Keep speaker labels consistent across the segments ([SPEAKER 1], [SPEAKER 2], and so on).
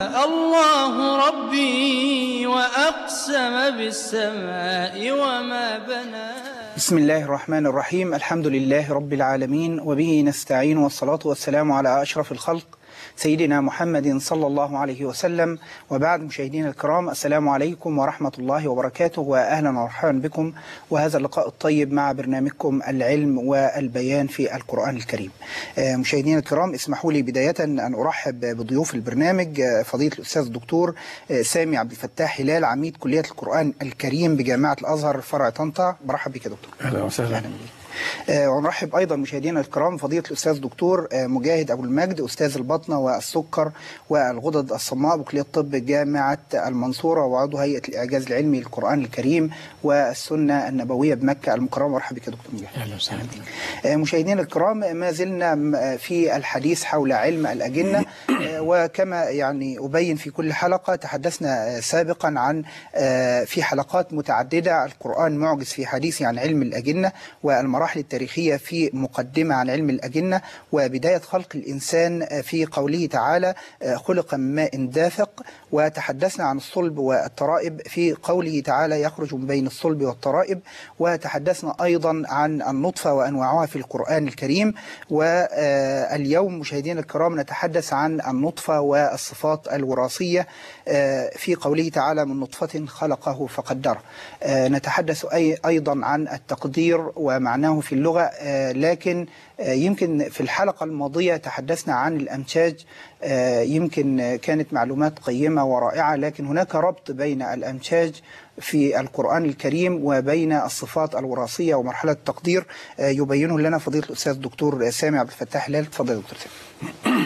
[SPEAKER 1] الله ربي وأقسم بالسماء وما بنى
[SPEAKER 2] بسم الله الرحمن الرحيم الحمد لله رب العالمين وبه نستعين والصلاة والسلام على أشرف الخلق سيدنا محمد صلى الله عليه وسلم وبعد مشاهدينا الكرام السلام عليكم ورحمة الله وبركاته وأهلا ومرحبا بكم وهذا اللقاء الطيب مع برنامجكم العلم والبيان في القرآن الكريم آه، مشاهدينا الكرام اسمحوا لي بداية أن أرحب بضيوف البرنامج آه، فضيلة الأستاذ الدكتور آه، سامي عبد الفتاح هلال عميد كلية القرآن الكريم بجامعة الأزهر فرع طنطا برحب بك يا دكتور
[SPEAKER 3] اهلا وسهلا
[SPEAKER 2] أهلا بك. آه، ونرحب ايضا مشاهدينا الكرام فضيله الاستاذ دكتور آه، مجاهد ابو المجد استاذ البطنه والسكر والغدد الصماء بكليه الطب جامعه المنصوره وعضو هيئه الاعجاز العلمي للقران الكريم والسنه النبويه بمكه المكرمه مرحبا بك يا دكتور مجاهد
[SPEAKER 3] اهلا وسهلا
[SPEAKER 2] آه، مشاهدينا الكرام ما زلنا م- في الحديث حول علم الأجنة آه، وكما يعني أبين في كل حلقة تحدثنا آه، سابقا عن آه، في حلقات متعددة القرآن معجز في حديثه عن علم الأجنة والمراحل التاريخية في مقدمة عن علم الأجنة وبداية خلق الإنسان آه، في قوله تعالى آه، خلق من ماء دافق وتحدثنا عن الصلب والترائب في قوله تعالى يخرج من بين الصلب والترائب وتحدثنا أيضا عن النطفة وأنواعها في القرآن الكريم واليوم مشاهدينا الكرام نتحدث عن النطفة والصفات الوراثية آه، في قوله تعالى من نطفة خلقه فقدره آه، نتحدث أي أيضا عن التقدير ومعناه في اللغة آه، لكن آه، يمكن في الحلقة الماضية تحدثنا عن الأمشاج آه، يمكن آه، كانت معلومات قيمة ورائعة لكن هناك ربط بين الأمشاج في القرآن الكريم وبين الصفات الوراثية ومرحلة التقدير آه، يبينه لنا فضيلة الأستاذ الدكتور سامي عبد الفتاح هلال تفضل يا دكتور سامي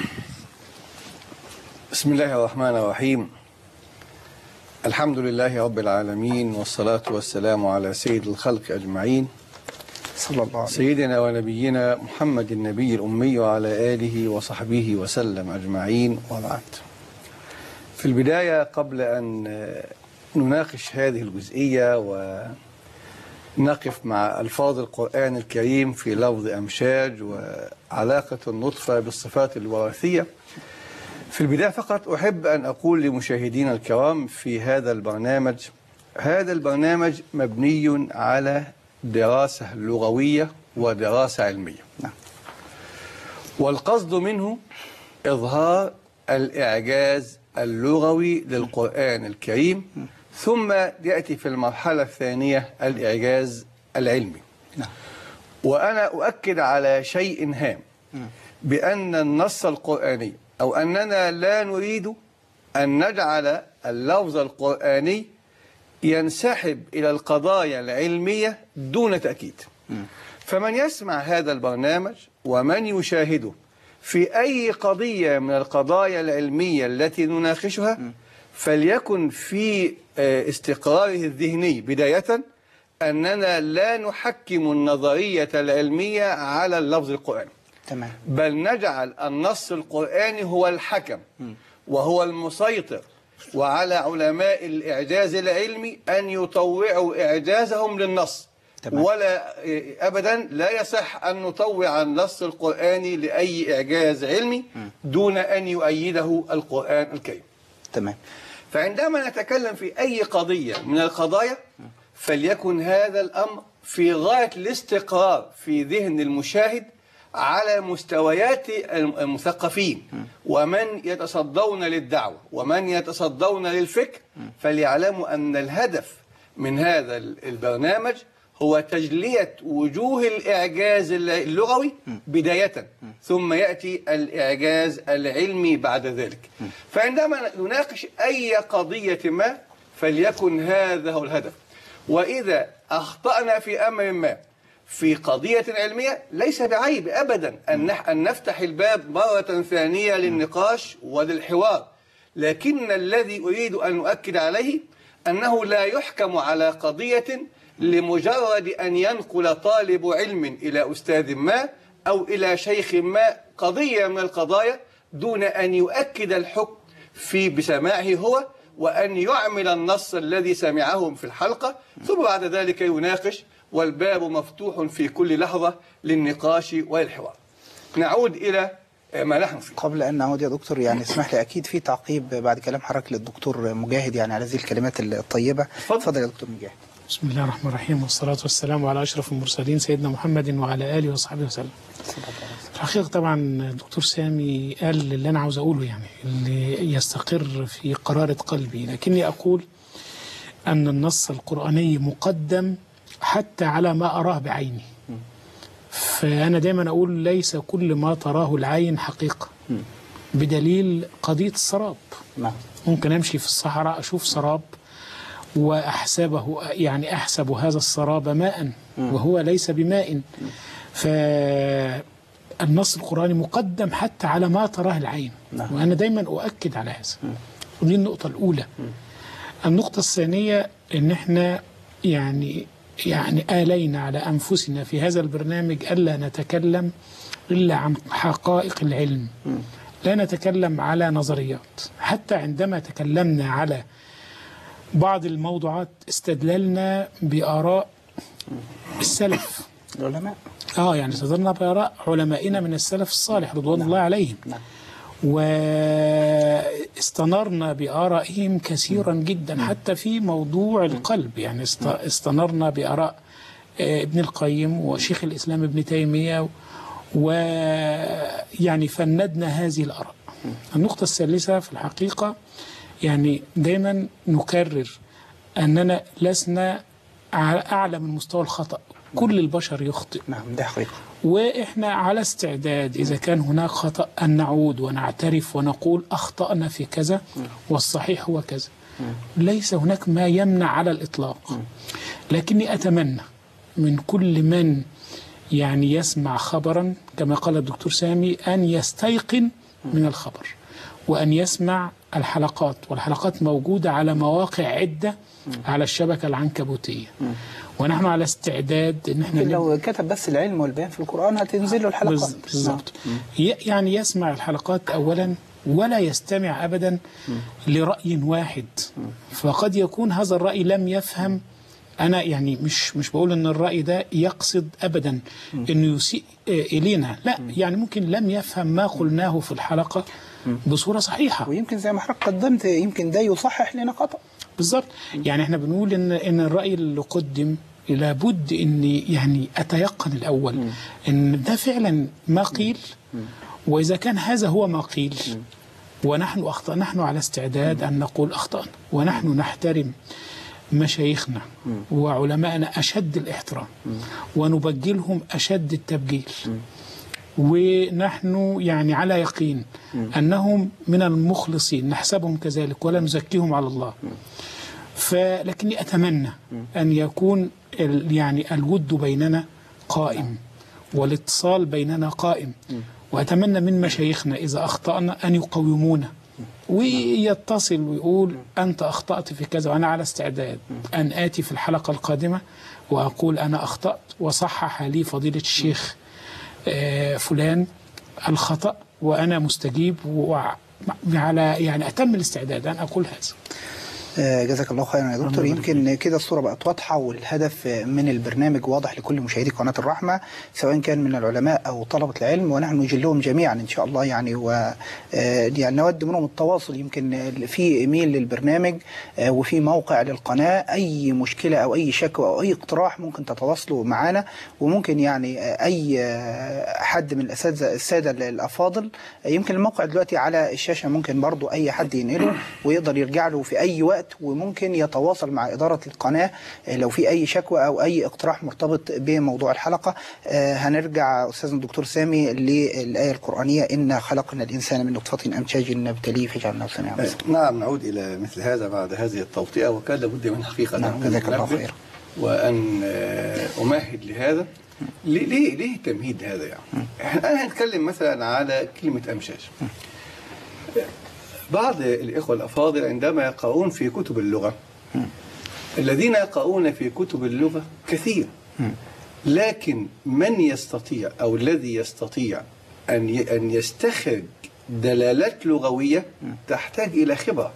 [SPEAKER 3] بسم الله الرحمن الرحيم الحمد لله رب العالمين والصلاة والسلام على سيد الخلق أجمعين
[SPEAKER 2] صلى الله عليه وسلم
[SPEAKER 3] سيدنا ونبينا محمد النبي الأمي وعلى آله وصحبه وسلم أجمعين وبعد في البداية قبل أن نناقش هذه الجزئية ونقف مع ألفاظ القرآن الكريم في لفظ أمشاج وعلاقة النطفة بالصفات الوراثية في البداية فقط أحب أن أقول لمشاهدينا الكرام في هذا البرنامج هذا البرنامج مبني على دراسة لغوية ودراسة علمية
[SPEAKER 2] نعم.
[SPEAKER 3] والقصد منه إظهار الإعجاز اللغوي للقرآن الكريم ثم يأتي في المرحلة الثانية الإعجاز العلمي
[SPEAKER 2] نعم.
[SPEAKER 3] وأنا أؤكد على شيء هام بأن النص القرآني أو أننا لا نريد أن نجعل اللفظ القرآني ينسحب إلى القضايا العلمية دون تأكيد فمن يسمع هذا البرنامج ومن يشاهده في أي قضية من القضايا العلمية التي نناقشها فليكن في آه، استقراره الذهني بداية أننا لا نحكم النظرية العلمية على اللفظ القرآني
[SPEAKER 2] تمام
[SPEAKER 3] بل نجعل النص القرآني هو الحكم وهو المسيطر وعلى علماء الإعجاز العلمي أن يطوعوا إعجازهم للنص
[SPEAKER 2] تمام.
[SPEAKER 3] ولا إيه، أبدا لا يصح أن نطوع النص القرآني لأي إعجاز علمي دون أن يؤيده القرآن الكريم
[SPEAKER 2] تمام
[SPEAKER 3] فعندما نتكلم في أي قضية من القضايا فليكن هذا الأمر في غاية الاستقرار في ذهن المشاهد على مستويات المثقفين ومن يتصدون للدعوة ومن يتصدون للفكر فليعلموا أن الهدف من هذا البرنامج هو تجلية وجوه الإعجاز اللغوي بداية ثم يأتي الإعجاز العلمي بعد ذلك فعندما نناقش أي قضية ما فليكن هذا هو الهدف وإذا أخطأنا في أمر ما في قضية علمية ليس بعيب أبدا أن نح- أن نفتح الباب مرة ثانية للنقاش وللحوار لكن الذي أريد أن أؤكد عليه أنه لا يحكم على قضية لمجرد أن ينقل طالب علم إلى أستاذ ما أو إلى شيخ ما قضية من القضايا دون أن يؤكد الحكم في بسماعه هو وأن يعمل النص الذي سمعه في الحلقة ثم بعد ذلك يناقش والباب مفتوح في كل لحظة للنقاش والحوار نعود إلى ما نحن فيه
[SPEAKER 2] قبل ان نعود يا دكتور يعني اسمح لي اكيد في تعقيب بعد كلام حضرتك للدكتور مجاهد يعني على هذه الكلمات الطيبه
[SPEAKER 3] اتفضل.
[SPEAKER 2] اتفضل يا دكتور مجاهد
[SPEAKER 4] بسم الله الرحمن الرحيم والصلاة والسلام على أشرف المرسلين سيدنا محمد وعلى آله وصحبه وسلم الحقيقة طبعا الدكتور سامي قال اللي أنا عاوز أقوله يعني اللي يستقر في قرارة قلبي لكني أقول أن النص القرآني مقدم حتى على ما أراه بعيني فأنا دايما أقول ليس كل ما تراه العين حقيقة بدليل قضية السراب
[SPEAKER 2] نعم
[SPEAKER 4] ممكن امشي في الصحراء اشوف سراب واحسبه يعني احسب هذا السراب ماء وهو ليس بماء فالنص القراني مقدم حتى على ما تراه العين
[SPEAKER 2] نعم.
[SPEAKER 4] وانا دايما اؤكد على هذا ودي النقطه الاولى النقطه الثانيه ان احنا يعني يعني آلينا على أنفسنا في هذا البرنامج ألا نتكلم إلا عن حقائق العلم لا نتكلم على نظريات حتى عندما تكلمنا على بعض الموضوعات استدللنا بآراء السلف
[SPEAKER 2] العلماء
[SPEAKER 4] اه يعني استدلنا بآراء علمائنا من السلف الصالح رضوان الله عليهم
[SPEAKER 2] نعم.
[SPEAKER 4] واستنرنا بآرائهم كثيرا جدا حتى في موضوع القلب يعني است- استنرنا بآراء آه، ابن القيم وشيخ الإسلام ابن تيمية ويعني فندنا هذه الآراء النقطة الثالثة في الحقيقة يعني دايما نكرر أننا لسنا على أعلى من مستوى الخطأ كل البشر يخطئ
[SPEAKER 2] نعم ده حقيقة
[SPEAKER 4] واحنا على استعداد اذا كان هناك خطا ان نعود ونعترف ونقول اخطانا في كذا والصحيح هو كذا ليس هناك ما يمنع على الاطلاق لكني اتمنى من كل من يعني يسمع خبرا كما قال الدكتور سامي ان يستيقن من الخبر وان يسمع الحلقات والحلقات موجوده على مواقع عده على الشبكه العنكبوتيه ونحن على استعداد ان احنا
[SPEAKER 2] يمكن
[SPEAKER 4] نبدأ
[SPEAKER 2] لو كتب بس العلم والبيان في القرآن هتنزل له الحلقات
[SPEAKER 4] بز- بالظبط ي- يعني يسمع الحلقات اولا ولا يستمع ابدا لراي واحد فقد يكون هذا الراي لم يفهم انا يعني مش مش بقول ان الراي ده يقصد ابدا انه يسيء آه، الينا لا يعني ممكن لم يفهم ما قلناه في الحلقه بصوره صحيحه
[SPEAKER 2] ويمكن زي ما حضرتك قدمت يمكن ده يصحح لنا خطأ
[SPEAKER 4] بالظبط يعني احنا بنقول ان ان الراي اللي قدم لابد اني يعني اتيقن الاول ان ده فعلا ما قيل واذا كان هذا هو ما قيل ونحن اخطا نحن على استعداد ان نقول اخطانا ونحن نحترم مشايخنا وعلمائنا اشد الاحترام ونبجلهم اشد التبجيل ونحن يعني على يقين انهم من المخلصين نحسبهم كذلك ولا نزكيهم على الله فلكني اتمنى ان يكون ال- يعني الود بيننا قائم والاتصال بيننا قائم واتمنى من مشايخنا اذا اخطانا ان يقومونا ويتصل ويقول انت اخطات في كذا وانا على استعداد ان اتي في الحلقه القادمه واقول انا اخطات وصحح لي فضيله الشيخ آه، فلان الخطأ وأنا مستجيب وعلى يعني أتم الاستعداد أن أقول هذا
[SPEAKER 2] آه، جزاك الله خيرا يا دكتور يمكن كده الصورة بقت واضحة والهدف من البرنامج واضح لكل مشاهدي قناة الرحمة سواء كان من العلماء أو طلبة العلم ونحن نجلهم جميعا إن شاء الله يعني و آه، يعني نود منهم التواصل يمكن في إيميل للبرنامج آه، وفي موقع للقناة أي مشكلة أو أي شكوى أو أي اقتراح ممكن تتواصلوا معنا وممكن يعني آه، أي آه، حد من الأساتذة السادة الأفاضل آه، يمكن الموقع دلوقتي على الشاشة ممكن برضو أي حد ينقله ويقدر يرجع له في أي وقت وممكن يتواصل مع إدارة القناة آه، لو في أي شكوى أو أي اقتراح مرتبط بموضوع الحلقة آه، هنرجع أستاذنا الدكتور سامي للآية القرآنية إنا خلقنا الإنسان من نطفة أمشاج نبتليه فجعلناه سميعا بصيرا
[SPEAKER 3] نعم نعود إلى مثل هذا بعد هذه التوطئة وكان لابد من حقيقة
[SPEAKER 2] نعم،
[SPEAKER 3] أن
[SPEAKER 2] جزاك الله
[SPEAKER 3] أنبه
[SPEAKER 2] خير.
[SPEAKER 3] وأن آه، أمهد لهذا ليه ليه ليه التمهيد هذا يعني؟ احنا الآن هنتكلم مثلا على كلمة أمشاج بعض الإخوة الأفاضل عندما يقرؤون في كتب اللغة الذين يقرؤون في كتب اللغة كثير لكن من يستطيع أو الذي يستطيع أن ي- أن يستخرج دلالات لغوية تحتاج إلى خبرة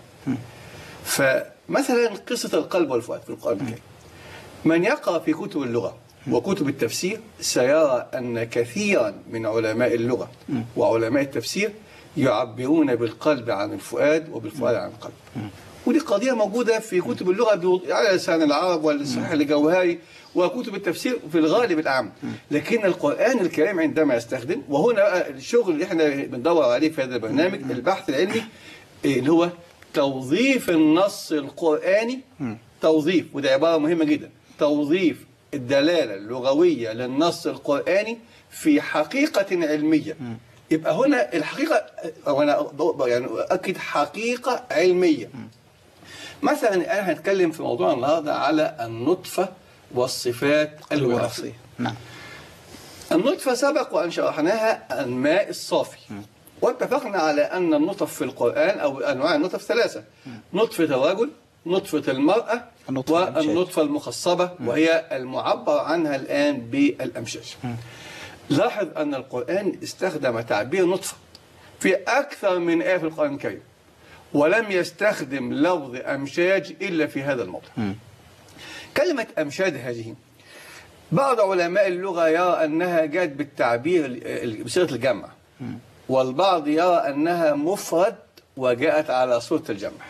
[SPEAKER 3] فمثلا قصة القلب والفؤاد في القرآن الكريم من يقرأ في كتب اللغة وكتب التفسير سيرى أن كثيرا من علماء اللغة وعلماء التفسير يعبرون بالقلب عن الفؤاد وبالفؤاد عن القلب ودي قضية موجودة في كتب اللغة بوض- على لسان العرب والصحيح الجوهري وكتب التفسير في الغالب العام لكن القرآن الكريم عندما يستخدم وهنا بقى الشغل اللي احنا بندور عليه في هذا البرنامج البحث العلمي إيه اللي هو توظيف النص القرآني توظيف وده عبارة مهمة جدا توظيف الدلالة اللغوية للنص القرآني في حقيقة علمية يبقى هنا الحقيقة وأنا يعني أؤكد حقيقة علمية مثلا الآن هنتكلم في موضوع النهاردة على النطفة والصفات الوراثية
[SPEAKER 2] نعم
[SPEAKER 3] النطفة سبق وأن شرحناها الماء الصافي واتفقنا على أن النطف في القرآن أو أنواع النطف ثلاثة نطفة الرجل نطفة المرأة
[SPEAKER 2] النطفة الأمشاج.
[SPEAKER 3] والنطفة المخصبة وهي المعبر عنها الآن بالأمشاج لاحظ أن القرآن استخدم تعبير نطفة في أكثر من آية في القرآن الكريم ولم يستخدم لفظ أمشاج إلا في هذا الموضع كلمة أمشاج هذه بعض علماء اللغة يرى أنها جاءت بالتعبير ال- بصيغة الجمع والبعض يرى أنها مفرد وجاءت على صورة الجمع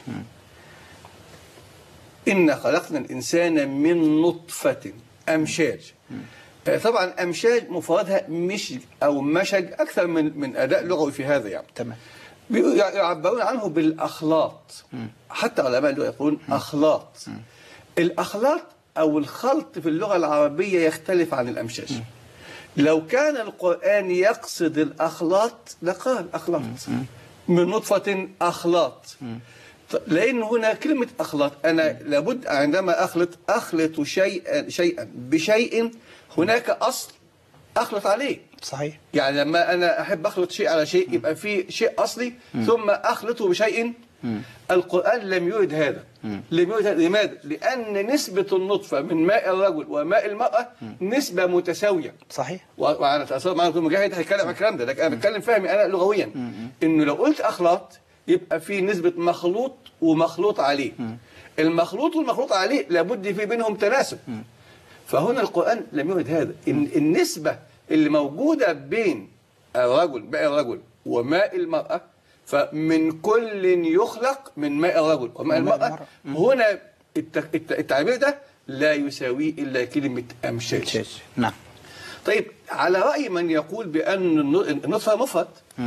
[SPEAKER 3] إن خلقنا الإنسان من نطفة أمشاج آه، طبعا أمشاج مفردها مش أو مشج أكثر من من أداء لغوي في هذا يعني
[SPEAKER 2] تمام
[SPEAKER 3] بيقولوا- يعبرون عنه بالأخلاط حتى علماء اللغة يقولون أخلاط الأخلاط أو الخلط في اللغة العربية يختلف عن الأمشاج لو كان القرآن يقصد الأخلاط لقال أخلاط من نطفة أخلاط ط- لأن هنا كلمة أخلاط أنا لابد عندما أخلط أخلط شيئا شيئا بشيء هناك أصل أخلط عليه
[SPEAKER 2] صحيح
[SPEAKER 3] يعني لما انا احب اخلط شيء على شيء يبقى في شيء اصلي ثم اخلطه بشيء القران لم يرد هذا لم يرد هذا لماذا؟ لان نسبه النطفه من ماء الرجل وماء المراه نسبه متساويه
[SPEAKER 2] صحيح
[SPEAKER 3] و- وانا اتصور معنا دكتور مجاهد هيتكلم عن الكلام ده لكن انا بتكلم فهمي انا لغويا انه لو قلت اخلاط يبقى في نسبه مخلوط ومخلوط عليه المخلوط والمخلوط عليه لابد في بينهم تناسب فهنا القرآن لم يرد هذا إن النسبة اللي موجودة بين الرجل ماء الرجل وماء المرأة فمن كل يخلق من ماء الرجل وماء
[SPEAKER 2] وماء
[SPEAKER 3] المرأة هنا الت- الت- التعبير ده لا يساويه إلا كلمة أمشاج
[SPEAKER 2] شاش نعم
[SPEAKER 3] طيب على رأي من يقول بأن الن- النطفة مفرد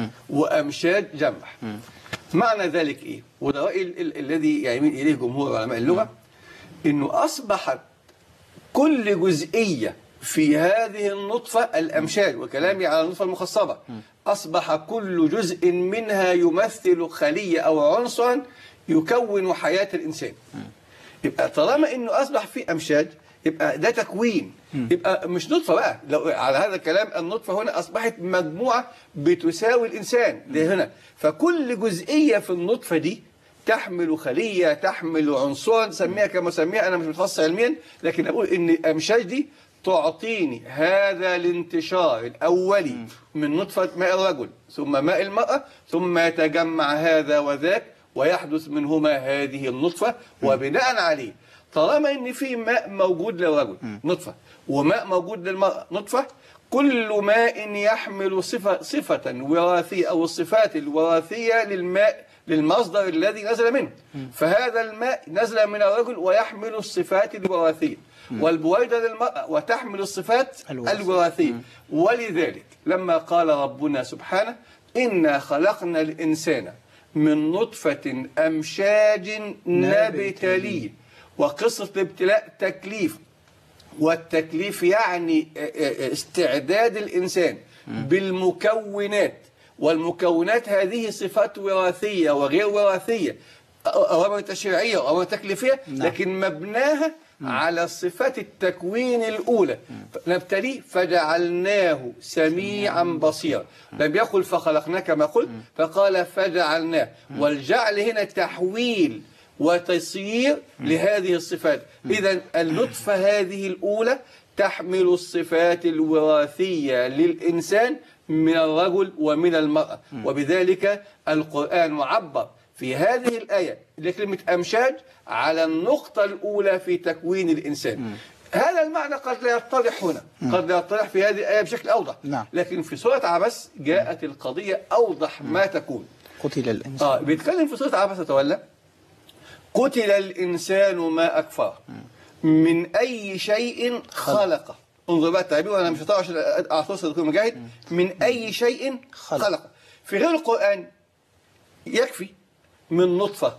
[SPEAKER 3] وأمشاج جمع معنى ذلك إيه؟ وده رأي ال- ال- الذي يميل إليه جمهور علماء اللغة إنه أصبحت كل جزئية في هذه النطفة الأمشاج وكلامي على النطفة المخصبة أصبح كل جزء منها يمثل خلية أو عنصرا يكون حياة الإنسان يبقى طالما انه اصبح في امشاج يبقى ده تكوين يبقى مش نطفه بقى لو على هذا الكلام النطفه هنا اصبحت مجموعه بتساوي الانسان ده هنا فكل جزئيه في النطفه دي تحمل خليه تحمل عنصرا سميها كما سميها انا مش متخصص علميا لكن اقول ان الامشاج دي تعطيني هذا الانتشار الاولي من نطفه ماء الرجل ثم ماء المراه ثم يتجمع هذا وذاك ويحدث منهما هذه النطفة وبناء عليه طالما ان في ماء موجود للرجل نطفة وماء موجود للمرأة نطفة كل ماء يحمل صفة صفة وراثية أو الصفات الوراثية للماء للمصدر الذي نزل منه فهذا الماء نزل من الرجل ويحمل الصفات الوراثية والبويضة للمرأة وتحمل الصفات
[SPEAKER 2] الوراثية.
[SPEAKER 3] الوراثية ولذلك لما قال ربنا سبحانه إنا خلقنا الإنسان من نطفة أمشاج نبتليه وقصة الابتلاء تكليف والتكليف يعني استعداد الإنسان بالمكونات والمكونات هذه صفات وراثية وغير وراثية أوامر تشريعية وأوامر تكليفية لكن مبناها على صفات التكوين الأولى نبتليه فجعلناه سميعا بصيرا لم يقل فخلقناه كما قلت فقال فجعلناه والجعل هنا تحويل وتسيير لهذه الصفات إذا اللطفة هذه الأولى تحمل الصفات الوراثية للإنسان من الرجل ومن المرأة وبذلك القرآن معبر في هذه الآية لكلمة أمشاج على النقطة الأولى في تكوين الإنسان هذا المعنى قد لا يتضح هنا قد لا يتضح في هذه الآية بشكل أوضح
[SPEAKER 2] نعم.
[SPEAKER 3] لكن في سورة عبس جاءت القضية أوضح ما تكون
[SPEAKER 2] قتل الإنسان
[SPEAKER 3] اه بيتكلم في سورة عبس وتولى قتل الإنسان ما أكفره من أي شيء خلقه انظر بقى التعبير وأنا مش هطلع عشان أعطوس الدكتور مجاهد من أي شيء
[SPEAKER 2] خلق.
[SPEAKER 3] خلقه في غير القرآن يكفي من نطفة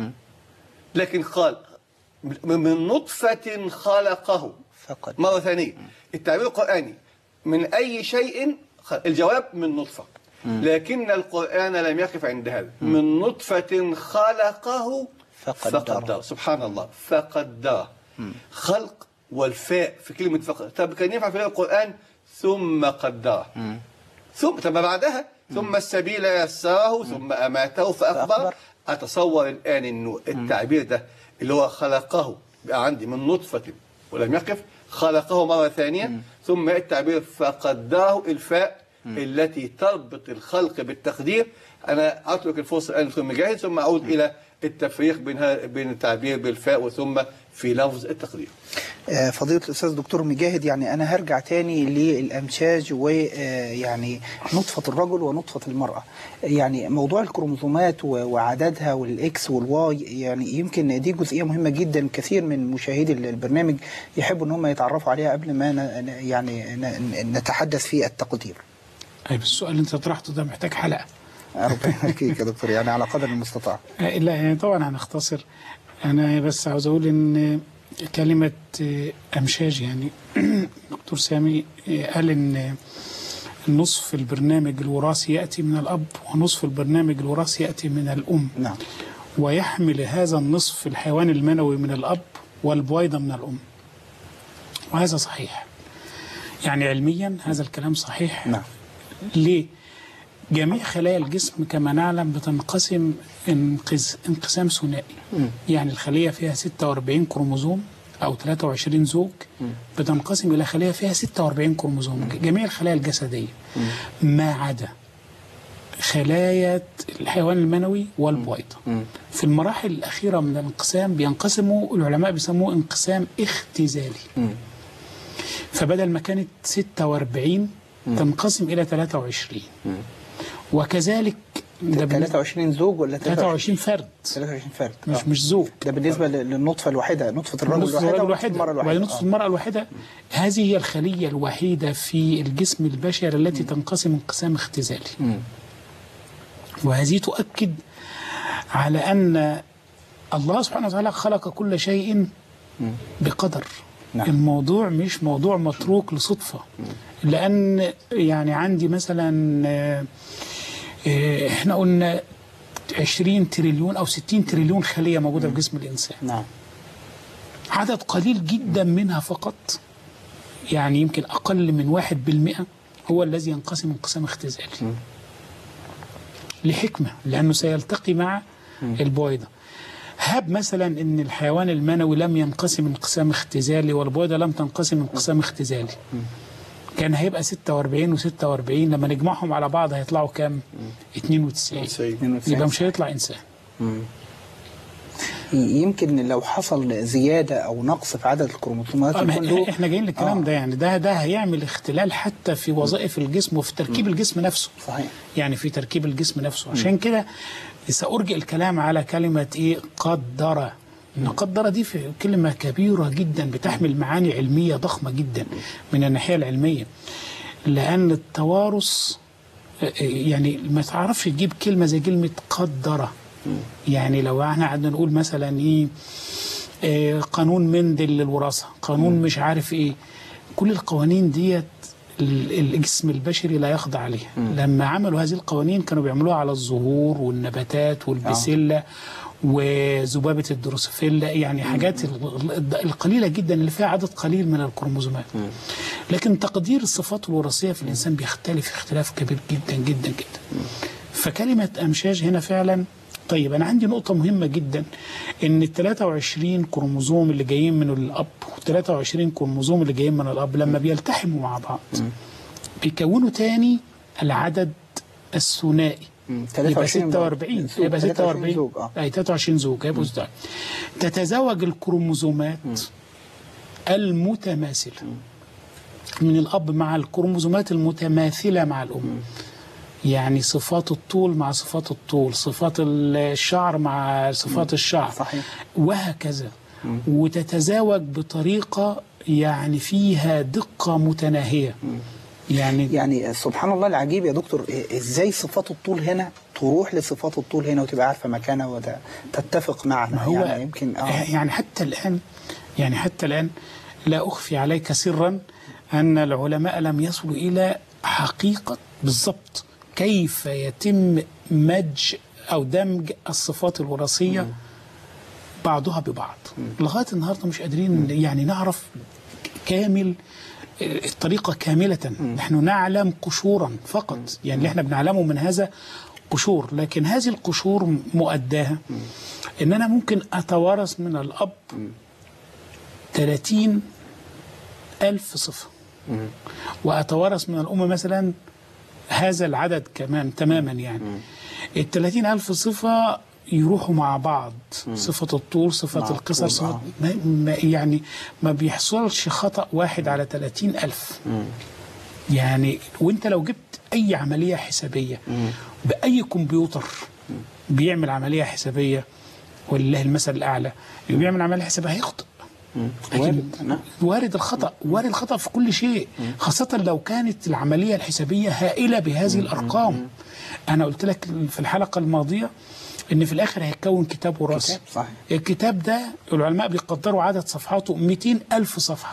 [SPEAKER 3] لكن قال من نطفة خلقه
[SPEAKER 2] فقط
[SPEAKER 3] مرة ثانية التعبير القرآني من أي شيء خ- الجواب من نطفة لكن القرآن لم يقف عند هذا من نطفة خلقه
[SPEAKER 2] فقدره.
[SPEAKER 3] فقدره سبحان الله فقدره خلق والفاء في كلمة فقد طب كان ينفع في القرآن ثم قدره ثم طب بعدها ثم السبيل يسره ثم أماته فأخبر
[SPEAKER 2] فأخبر.
[SPEAKER 3] أتصور الآن أنه التعبير ده اللي هو خلقه بقى عندي من نطفة ولم يقف خلقه مرة ثانية ثم يأتي التعبير فقدره الفاء التي تربط الخلق بالتقدير أنا أترك الفرصة الآن ثم مجاهد ثم أعود إلى التفريق بين ها- بين التعبير بالفاء وثم في لفظ التقدير
[SPEAKER 2] آه، فضيلة الأستاذ دكتور مجاهد يعني أنا هرجع تاني للأمشاج ويعني نطفة الرجل ونطفة المرأة يعني موضوع الكروموسومات و- وعددها والإكس والواي يعني يمكن دي جزئية مهمة جدا كثير من مشاهدي البرنامج يحبوا أن هم يتعرفوا عليها قبل ما ن- ن- يعني ن- نتحدث في التقدير
[SPEAKER 4] طيب السؤال اللي انت طرحته ده محتاج حلقه
[SPEAKER 2] ربنا يبارك يا دكتور يعني على قدر المستطاع
[SPEAKER 4] آه، لا يعني طبعا هنختصر انا بس عاوز اقول ان كلمه آه، امشاج يعني دكتور سامي آه، قال ان نصف البرنامج الوراثي ياتي من الاب ونصف البرنامج الوراثي ياتي من الام
[SPEAKER 2] نعم
[SPEAKER 4] ويحمل هذا النصف الحيوان المنوي من الأب والبويضة من الأم وهذا صحيح يعني علميا هذا الكلام صحيح
[SPEAKER 2] نعم
[SPEAKER 4] ليه؟ جميع خلايا الجسم كما نعلم بتنقسم انقز- انقسام ثنائي يعني الخلية فيها 46 كروموزوم أو 23 زوج بتنقسم إلى خلية فيها 46 كروموزوم جميع الخلايا الجسدية ما عدا خلايا الحيوان المنوي والبويضة في المراحل الأخيرة من الانقسام بينقسموا العلماء بيسموه انقسام اختزالي فبدل ما كانت 46 تنقسم إلى 23 وكذلك ده بالنسبة
[SPEAKER 2] 23 زوج ولا
[SPEAKER 4] 23 فرد
[SPEAKER 2] 23 فرد
[SPEAKER 4] مش
[SPEAKER 2] آه.
[SPEAKER 4] مش زوج
[SPEAKER 2] ده بالنسبة للنطفة الواحدة نطفة الرجل
[SPEAKER 4] نصف
[SPEAKER 2] الواحدة
[SPEAKER 4] الرجل
[SPEAKER 2] ونطفة المرأة
[SPEAKER 4] الواحدة وبعدين
[SPEAKER 2] الواحدة
[SPEAKER 4] نصف
[SPEAKER 2] آه.
[SPEAKER 4] المرأة الواحدة هذه هي الخلية الوحيدة في الجسم البشري التي تنقسم انقسام اختزالي وهذه تؤكد على أن الله سبحانه وتعالى خلق كل شيء بقدر
[SPEAKER 2] نعم.
[SPEAKER 4] الموضوع مش موضوع متروك لصدفة لأن يعني عندي مثلا آه، آه، احنا قلنا 20 تريليون أو 60 تريليون خلية موجودة في جسم الإنسان
[SPEAKER 2] نعم
[SPEAKER 4] عدد قليل جدا منها فقط يعني يمكن أقل من واحد بالمئة هو الذي ينقسم انقسام اختزالي لحكمة لأنه سيلتقي مع البويضة هب مثلا ان الحيوان المنوي لم ينقسم انقسام اختزالي والبويضة لم تنقسم انقسام اختزالي كان هيبقى 46 و46 لما نجمعهم على بعض هيطلعوا كام 92
[SPEAKER 3] 92.
[SPEAKER 4] يبقى مش هيطلع انسان
[SPEAKER 2] يمكن لو حصل زيادة أو نقص في عدد الكروموسومات
[SPEAKER 4] آه، ما
[SPEAKER 2] يكون
[SPEAKER 4] إحنا-
[SPEAKER 2] له-
[SPEAKER 4] احنا جايين للكلام
[SPEAKER 2] آه.
[SPEAKER 4] ده يعني ده ده هيعمل اختلال حتى في وظائف الجسم وفي تركيب الجسم نفسه
[SPEAKER 2] صحيح
[SPEAKER 4] يعني في تركيب الجسم نفسه عشان كده سأرجئ الكلام على كلمة إيه قدر إن قدر دي في كلمة كبيرة جدا بتحمل معاني علمية ضخمة جدا من الناحية العلمية لأن التوارث آه، يعني ما تعرفش تجيب كلمة زي كلمة قدر يعني لو احنا قعدنا نقول مثلا ايه آه، قانون مندل للوراثة قانون مش عارف ايه كل القوانين ديت ال- الجسم البشري لا يخضع عليها لما عملوا هذه القوانين كانوا بيعملوها على الزهور والنباتات والبسلة وذبابة الدروسوفيلا يعني حاجات ال- ال- القليلة جدا اللي فيها عدد قليل من الكروموزومات لكن تقدير الصفات الوراثية في الإنسان بيختلف اختلاف كبير جدا جدا جدا فكلمة أمشاج هنا فعلا طيب أنا عندي نقطة مهمة جدا إن ال 23 كروموزوم اللي جايين من الأب وال 23 كروموزوم اللي جايين من الأب لما بيلتحموا مع بعض بيكونوا تاني العدد الثنائي
[SPEAKER 2] مم.
[SPEAKER 4] يبقى
[SPEAKER 2] 23
[SPEAKER 4] 46
[SPEAKER 2] زوج.
[SPEAKER 4] يبقى
[SPEAKER 2] 23
[SPEAKER 4] 46
[SPEAKER 2] زوج اه
[SPEAKER 4] أي 23 زوج هيبقوا 26 تتزاوج الكروموزومات المتماثلة من الأب مع الكروموزومات المتماثلة مع الأم يعني صفات الطول مع صفات الطول صفات الشعر مع صفات الشعر
[SPEAKER 2] صحيح.
[SPEAKER 4] وهكذا وتتزاوج بطريقة يعني فيها دقة متناهية يعني
[SPEAKER 2] يعني سبحان الله العجيب يا دكتور إيه- ازاي صفات الطول هنا تروح لصفات الطول هنا وتبقى عارفه مكانها وتتفق معنا
[SPEAKER 4] هو
[SPEAKER 2] يعني يمكن اه
[SPEAKER 4] يعني حتى الآن يعني حتى الآن لا أخفي عليك سرا أن العلماء لم يصلوا إلى حقيقة بالضبط كيف يتم مج أو دمج الصفات الوراثية بعضها ببعض لغاية النهاردة مش قادرين يعني نعرف كامل الطريقة كاملة نحن نعلم قشورا فقط يعني اللي احنا بنعلمه من هذا قشور لكن هذه القشور مؤداها ان انا ممكن اتوارث من الاب 30 ألف صفة وأتوارث من الأم مثلا هذا العدد كمان تماما يعني ال 30 ألف صفة يروحوا مع بعض صفة الطول صفة
[SPEAKER 2] مع
[SPEAKER 4] القصر
[SPEAKER 2] الطول،
[SPEAKER 4] صفة
[SPEAKER 2] آه.
[SPEAKER 4] ما ما يعني ما بيحصلش خطأ واحد على 30 ألف يعني وانت لو جبت أي عملية حسابية بأي كمبيوتر بيعمل عملية حسابية ولله المثل الأعلى اللي بيعمل عملية حسابية هيخطئ
[SPEAKER 2] وارد نعم.
[SPEAKER 4] وارد الخطأ وارد الخطأ في كل شيء خاصة لو كانت العملية الحسابية هائلة بهذه الأرقام أنا قلت لك في الحلقة الماضية إن في الآخر هيتكون كتاب وراثي
[SPEAKER 2] كتاب، صحيح.
[SPEAKER 4] الكتاب ده العلماء بيقدروا عدد صفحاته 200 ألف صفحة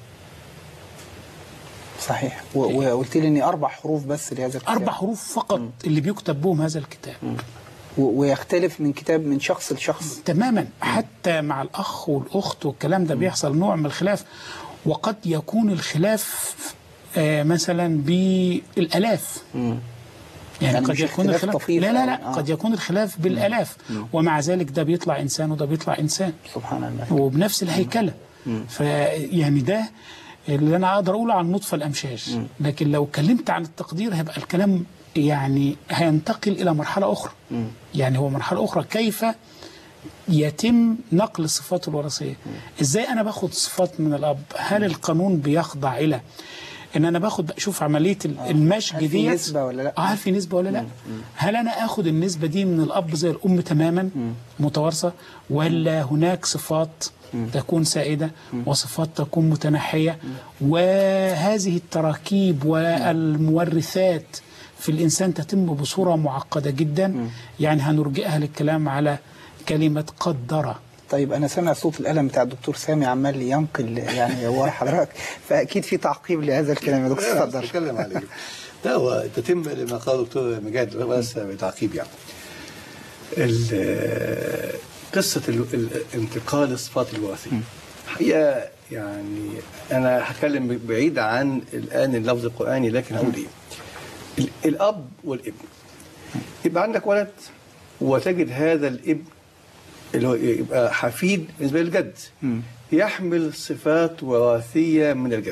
[SPEAKER 2] صحيح و- وقلت لي اني اربع حروف بس لهذا الكتاب
[SPEAKER 4] أربع حروف فقط اللي بيكتب بهم هذا الكتاب
[SPEAKER 2] و- ويختلف من كتاب من شخص لشخص
[SPEAKER 4] تماما حتى مع الأخ والأخت والكلام ده بيحصل نوع من الخلاف وقد يكون الخلاف آه، مثلا بالآلاف يعني,
[SPEAKER 2] يعني
[SPEAKER 4] قد
[SPEAKER 2] مش
[SPEAKER 4] يكون
[SPEAKER 2] اختلاف
[SPEAKER 4] الخلاف
[SPEAKER 2] طفيف
[SPEAKER 4] لا لا
[SPEAKER 2] أو-
[SPEAKER 4] لا
[SPEAKER 2] آه.
[SPEAKER 4] قد يكون الخلاف بالآلاف ومع ذلك ده بيطلع إنسان وده بيطلع إنسان
[SPEAKER 2] سبحان الله
[SPEAKER 4] وبنفس الهيكلة فيعني ده اللي أنا أقدر أقوله عن نطفة الأمشاج لكن لو اتكلمت عن التقدير هيبقى الكلام يعني هينتقل إلى مرحلة أخرى يعني هو مرحلة أخرى كيف يتم نقل الصفات الوراثية ازاي انا باخد صفات من الاب هل القانون بيخضع الى ان انا باخد شوف عمليه ال- المشج
[SPEAKER 2] هل في
[SPEAKER 4] ديت
[SPEAKER 2] نسبة ولا لأ؟
[SPEAKER 4] اه هل في نسبه ولا لا هل انا اخد النسبه دي من الاب زي الام تماما متوارثه ولا هناك صفات تكون سائده وصفات تكون متنحيه وهذه التراكيب والمورثات في الانسان تتم بصوره معقده جدا يعني هنرجئها للكلام على كلمه قدر
[SPEAKER 2] طيب انا سامع صوت القلم بتاع الدكتور سامي عمال ينقل يعني ورا حضرتك فاكيد في تعقيب لهذا الكلام يا دكتور اتفضل
[SPEAKER 3] اتكلم عليه ده هو تتم لما قال الدكتور مجاهد بس بتعقيب يعني ال- قصة ال- ال- انتقال الصفات الوراثية حقيقة يعني أنا هتكلم بعيد عن الآن اللفظ القرآني لكن هقول إيه ال- الأب والابن يبقى عندك ولد وتجد هذا الابن اللي هو يبقى حفيد بالنسبة للجد يحمل صفات وراثية من الجد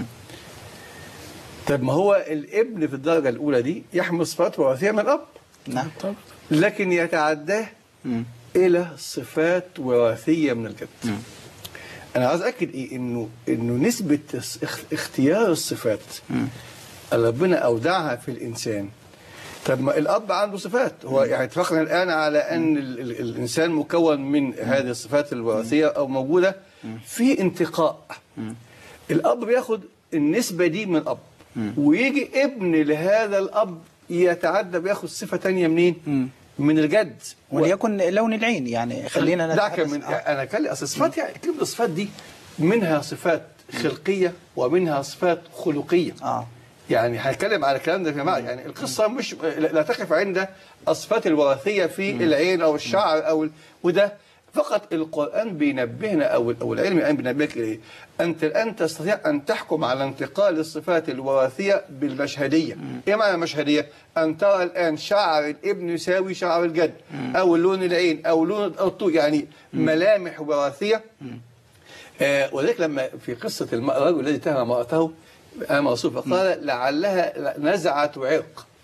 [SPEAKER 3] طب ما هو الابن في الدرجة الأولى دي يحمل صفات وراثية من الأب
[SPEAKER 2] نعم
[SPEAKER 4] طب
[SPEAKER 3] لكن يتعداه إلى صفات وراثية من الجد أنا عايز أكد إيه إنه إنه نسبة اخ- اختيار الصفات اللي ربنا أودعها في الإنسان طب ما الأب عنده صفات هو يعني اتفقنا الآن على أن ال ال الإنسان مكون من هذه الصفات الوراثية أو موجودة في انتقاء الأب بياخد النسبة دي من الأب ويجي ابن لهذا الأب يتعدى بياخد صفة تانية منين؟ من الجد
[SPEAKER 2] وليكن لون العين يعني خلينا
[SPEAKER 3] دعك
[SPEAKER 2] نتحدث-
[SPEAKER 3] من
[SPEAKER 2] آه.
[SPEAKER 3] انا كلمه اصل الصفات يعني كلمه الصفات دي منها صفات خلقيه ومنها صفات خلقيه
[SPEAKER 2] اه
[SPEAKER 3] يعني هنتكلم على الكلام ده يا جماعه يعني القصه مش لا لا تقف عند الصفات الوراثيه في العين او الشعر او ال... وده فقط القران بينبهنا او او العلم الان بينبهك اليه انت الان تستطيع ان تحكم على انتقال الصفات الوراثيه بالمشهديه ايه معنى المشهديه ان ترى الان شعر الابن يساوي شعر الجد او لون العين او لون الطول يعني ملامح وراثيه آه ولذلك لما في قصة الم- الرجل الذي اتهم امرأته أمام رسول فقال لعلها نزعة عرق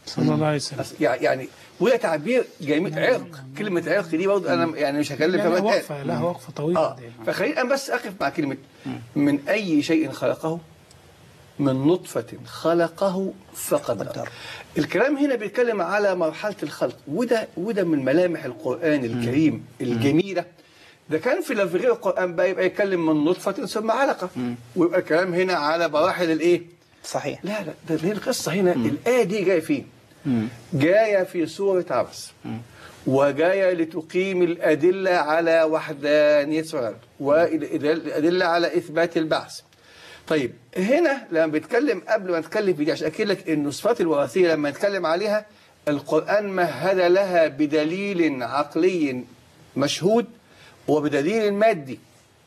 [SPEAKER 4] صلى الله عليه وسلم
[SPEAKER 3] أص- يع- يعني وده تعبير جميل عرق كلمة عرق دي برضه أنا يعني مش هكلم
[SPEAKER 4] لا
[SPEAKER 3] كمان
[SPEAKER 4] لا وقفة لا وقفة طويلة
[SPEAKER 3] اه
[SPEAKER 4] دي.
[SPEAKER 3] فخليني انا بس اقف مع كلمه من اي شيء خلقه من نطفة خلقه فقدر
[SPEAKER 2] قدر.
[SPEAKER 3] الكلام هنا بيتكلم على مرحلة الخلق وده وده من ملامح القرآن الكريم الجميلة ده كان في لو في غير القرآن بقى يبقى يتكلم من نطفة ثم علقة ويبقى الكلام هنا على مراحل الايه؟
[SPEAKER 2] صحيح
[SPEAKER 3] لا لا ده هي القصة هنا الآية دي جاية فين؟ جاية في سورة عبس وجاية لتقيم الأدلة على وحدانية الرب والأدلة على إثبات البعث طيب هنا لما بيتكلم قبل ما نتكلم في دي عشان أكد لك إن الصفات الوراثية لما نتكلم عليها القرآن مهد لها بدليل عقلي مشهود وبدليل مادي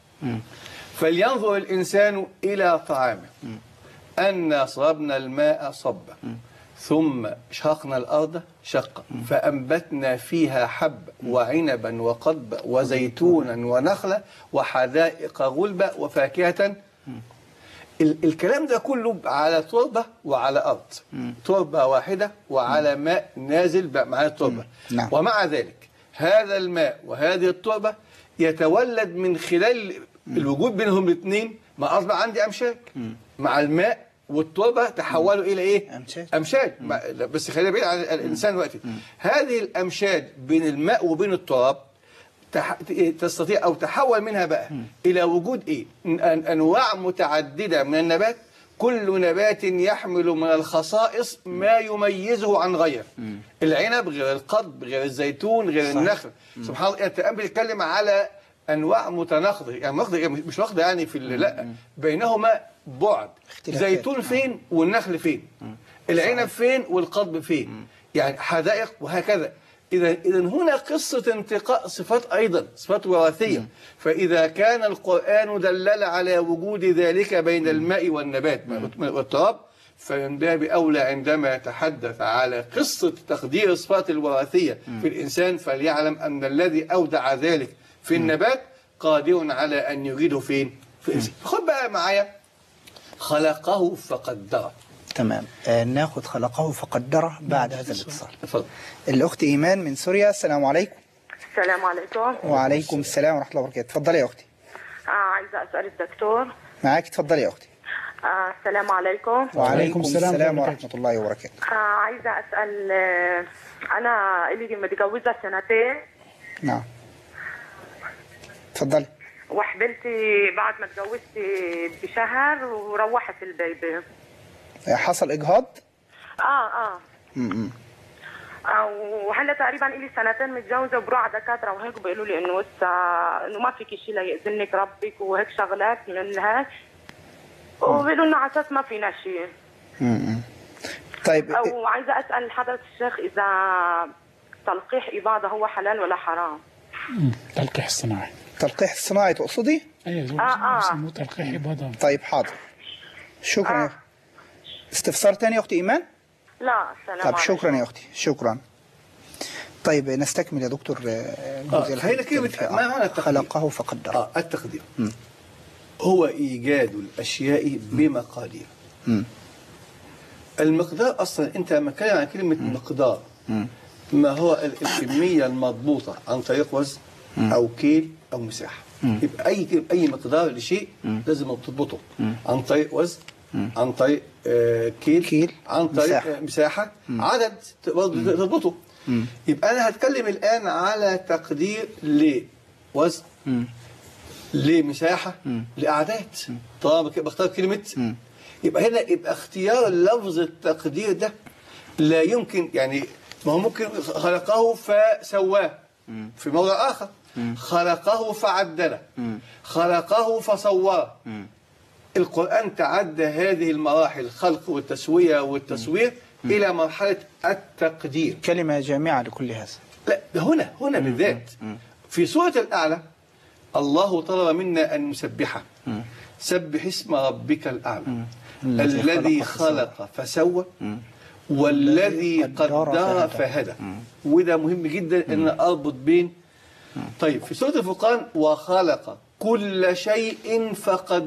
[SPEAKER 3] فلينظر الإنسان إلى طعامه أنا صببنا الماء صبا ثم شقنا الأرض شقا فأنبتنا فيها حبا وعنبا وقضبا وزيتونا ونخلا وحدائق غلبا وفاكهة ال- الكلام ده كله على تربة وعلى أرض تربة واحدة وعلى ماء نازل بقى مع التربة
[SPEAKER 2] نعم.
[SPEAKER 3] ومع ذلك هذا الماء وهذه التربة يتولد من خلال الوجود بينهم الاثنين ما أصبح عندي أمشاج مع الماء والتربة تحولوا إلى إيه؟
[SPEAKER 2] أمشاج.
[SPEAKER 3] أمشاج ما- لا، بس خلينا بعيد عن الإنسان دلوقتي هذه الأمشاج بين الماء وبين التراب تح... تستطيع أو تحول منها بقى إلى وجود إيه؟ أن... أنواع متعددة من النبات كل نبات يحمل من الخصائص ما يميزه عن غيره العنب غير القضب غير الزيتون غير
[SPEAKER 2] صح.
[SPEAKER 3] النخل سبحان الله انت الان بتتكلم على انواع متناقضه يعني ماخذه مش واخده يعني في ال- لا بينهما بعد
[SPEAKER 2] اختلافات.
[SPEAKER 3] زيتون فين والنخل فين العنب فين والقضب فين يعني حدائق وهكذا إذا إذا هنا قصة انتقاء صفات أيضا صفات وراثية فإذا كان القرآن دلل على وجود ذلك بين الماء والنبات والتراب فمن باب أولى عندما يتحدث على قصة تقدير الصفات الوراثية في الإنسان فليعلم أن الذي أودع ذلك في النبات قادر على أن يجده فين في الإنسان خد بقى معايا خلقه فقدره
[SPEAKER 2] تمام آه ناخد خلقه فقدره بعد هذا الاتصال
[SPEAKER 3] اتفضل
[SPEAKER 2] الأخت إيمان من سوريا السلام عليكم
[SPEAKER 5] السلام عليكم
[SPEAKER 2] وعليكم السلام ورحمة الله وبركاته اتفضلي يا أختي
[SPEAKER 5] آه عايزة أسأل الدكتور
[SPEAKER 2] معاك اتفضلي يا أختي
[SPEAKER 5] آه السلام عليكم
[SPEAKER 2] وعليكم
[SPEAKER 4] السلام
[SPEAKER 2] السلام
[SPEAKER 4] ورحمة
[SPEAKER 2] ورحمة الله وبركاته
[SPEAKER 5] آه عايزة أسأل آه أنا إلي متجوزة سنتين
[SPEAKER 2] نعم اتفضلي
[SPEAKER 5] وحبلتي بعد ما اتجوزت بشهر وروحت البيبي
[SPEAKER 2] آه، حصل إجهاض
[SPEAKER 5] آه آه
[SPEAKER 2] م-م.
[SPEAKER 5] آه، وهلا تقريبا إلي سنتين متجوزة وبروح على دكاترة وهيك بيقولوا لي إنه لسه إنه ما فيك شيء ليأذنك ربك وهيك شغلات من هيك وبيقولوا لنا على أساس ما فينا شيء
[SPEAKER 2] م-م. طيب آه،
[SPEAKER 5] أو عايزة أسأل حضرة الشيخ إذا تلقيح إباضة هو حلال ولا حرام؟
[SPEAKER 4] مم. تلقيح الصناعي
[SPEAKER 2] تلقيح الصناعي تقصدي
[SPEAKER 4] ايوه
[SPEAKER 5] آه، آه.
[SPEAKER 4] بيسموه تلقيح إباضة
[SPEAKER 2] طيب حاضر شكرا يا
[SPEAKER 5] آه.
[SPEAKER 2] أختي. استفسار تاني يا أختي إيمان
[SPEAKER 5] لا السلام
[SPEAKER 2] طب
[SPEAKER 5] عليكم.
[SPEAKER 2] شكرا يا أختي شكرا طيب نستكمل يا دكتور آه،
[SPEAKER 3] آه،
[SPEAKER 2] الجزء اللي
[SPEAKER 3] خلينا
[SPEAKER 2] حضرتك
[SPEAKER 3] كلمة-
[SPEAKER 2] فيه.
[SPEAKER 3] ما معنى التقدير؟
[SPEAKER 2] خلقه فقدره
[SPEAKER 3] آه التقدير هو إيجاد الأشياء بمقادير
[SPEAKER 2] مم.
[SPEAKER 3] المقدار أصلا أنت لما تتكلم عن كلمة مقدار ما هو ال- الكمية المضبوطة عن طريق وزن أو كيل أو مساحة يبقى أي أي مقدار لشيء لازم تضبطه عن طريق وزن عن طريق آه، كيل,
[SPEAKER 2] كيل،
[SPEAKER 3] عن طريق
[SPEAKER 2] مساحة.
[SPEAKER 3] مساحة, مساحة عدد برضه تضبطه يبقى أنا هتكلم الآن على تقدير لوزن لمساحة لأعداد طالما كده بختار كلمة يبقى هنا يبقى اختيار لفظ التقدير ده لا يمكن يعني ما هو ممكن خلقه فسواه في موضع آخر خلقه فعدله خلقه فصوره القرآن تعدى هذه المراحل الخلق والتسوية والتصوير إلى مرحلة التقدير
[SPEAKER 2] كلمة جامعة لكل هذا
[SPEAKER 3] لا ده هنا هنا بالذات في سورة الأعلى الله طلب منا أن نسبحه سبح اسم ربك الأعلى
[SPEAKER 2] الذي
[SPEAKER 3] الذي
[SPEAKER 2] خلق
[SPEAKER 3] خلق فسوى والذي قدر فهدى وده مهم جدا ان اربط بين طيب في سوره الفرقان وخلق كل شيء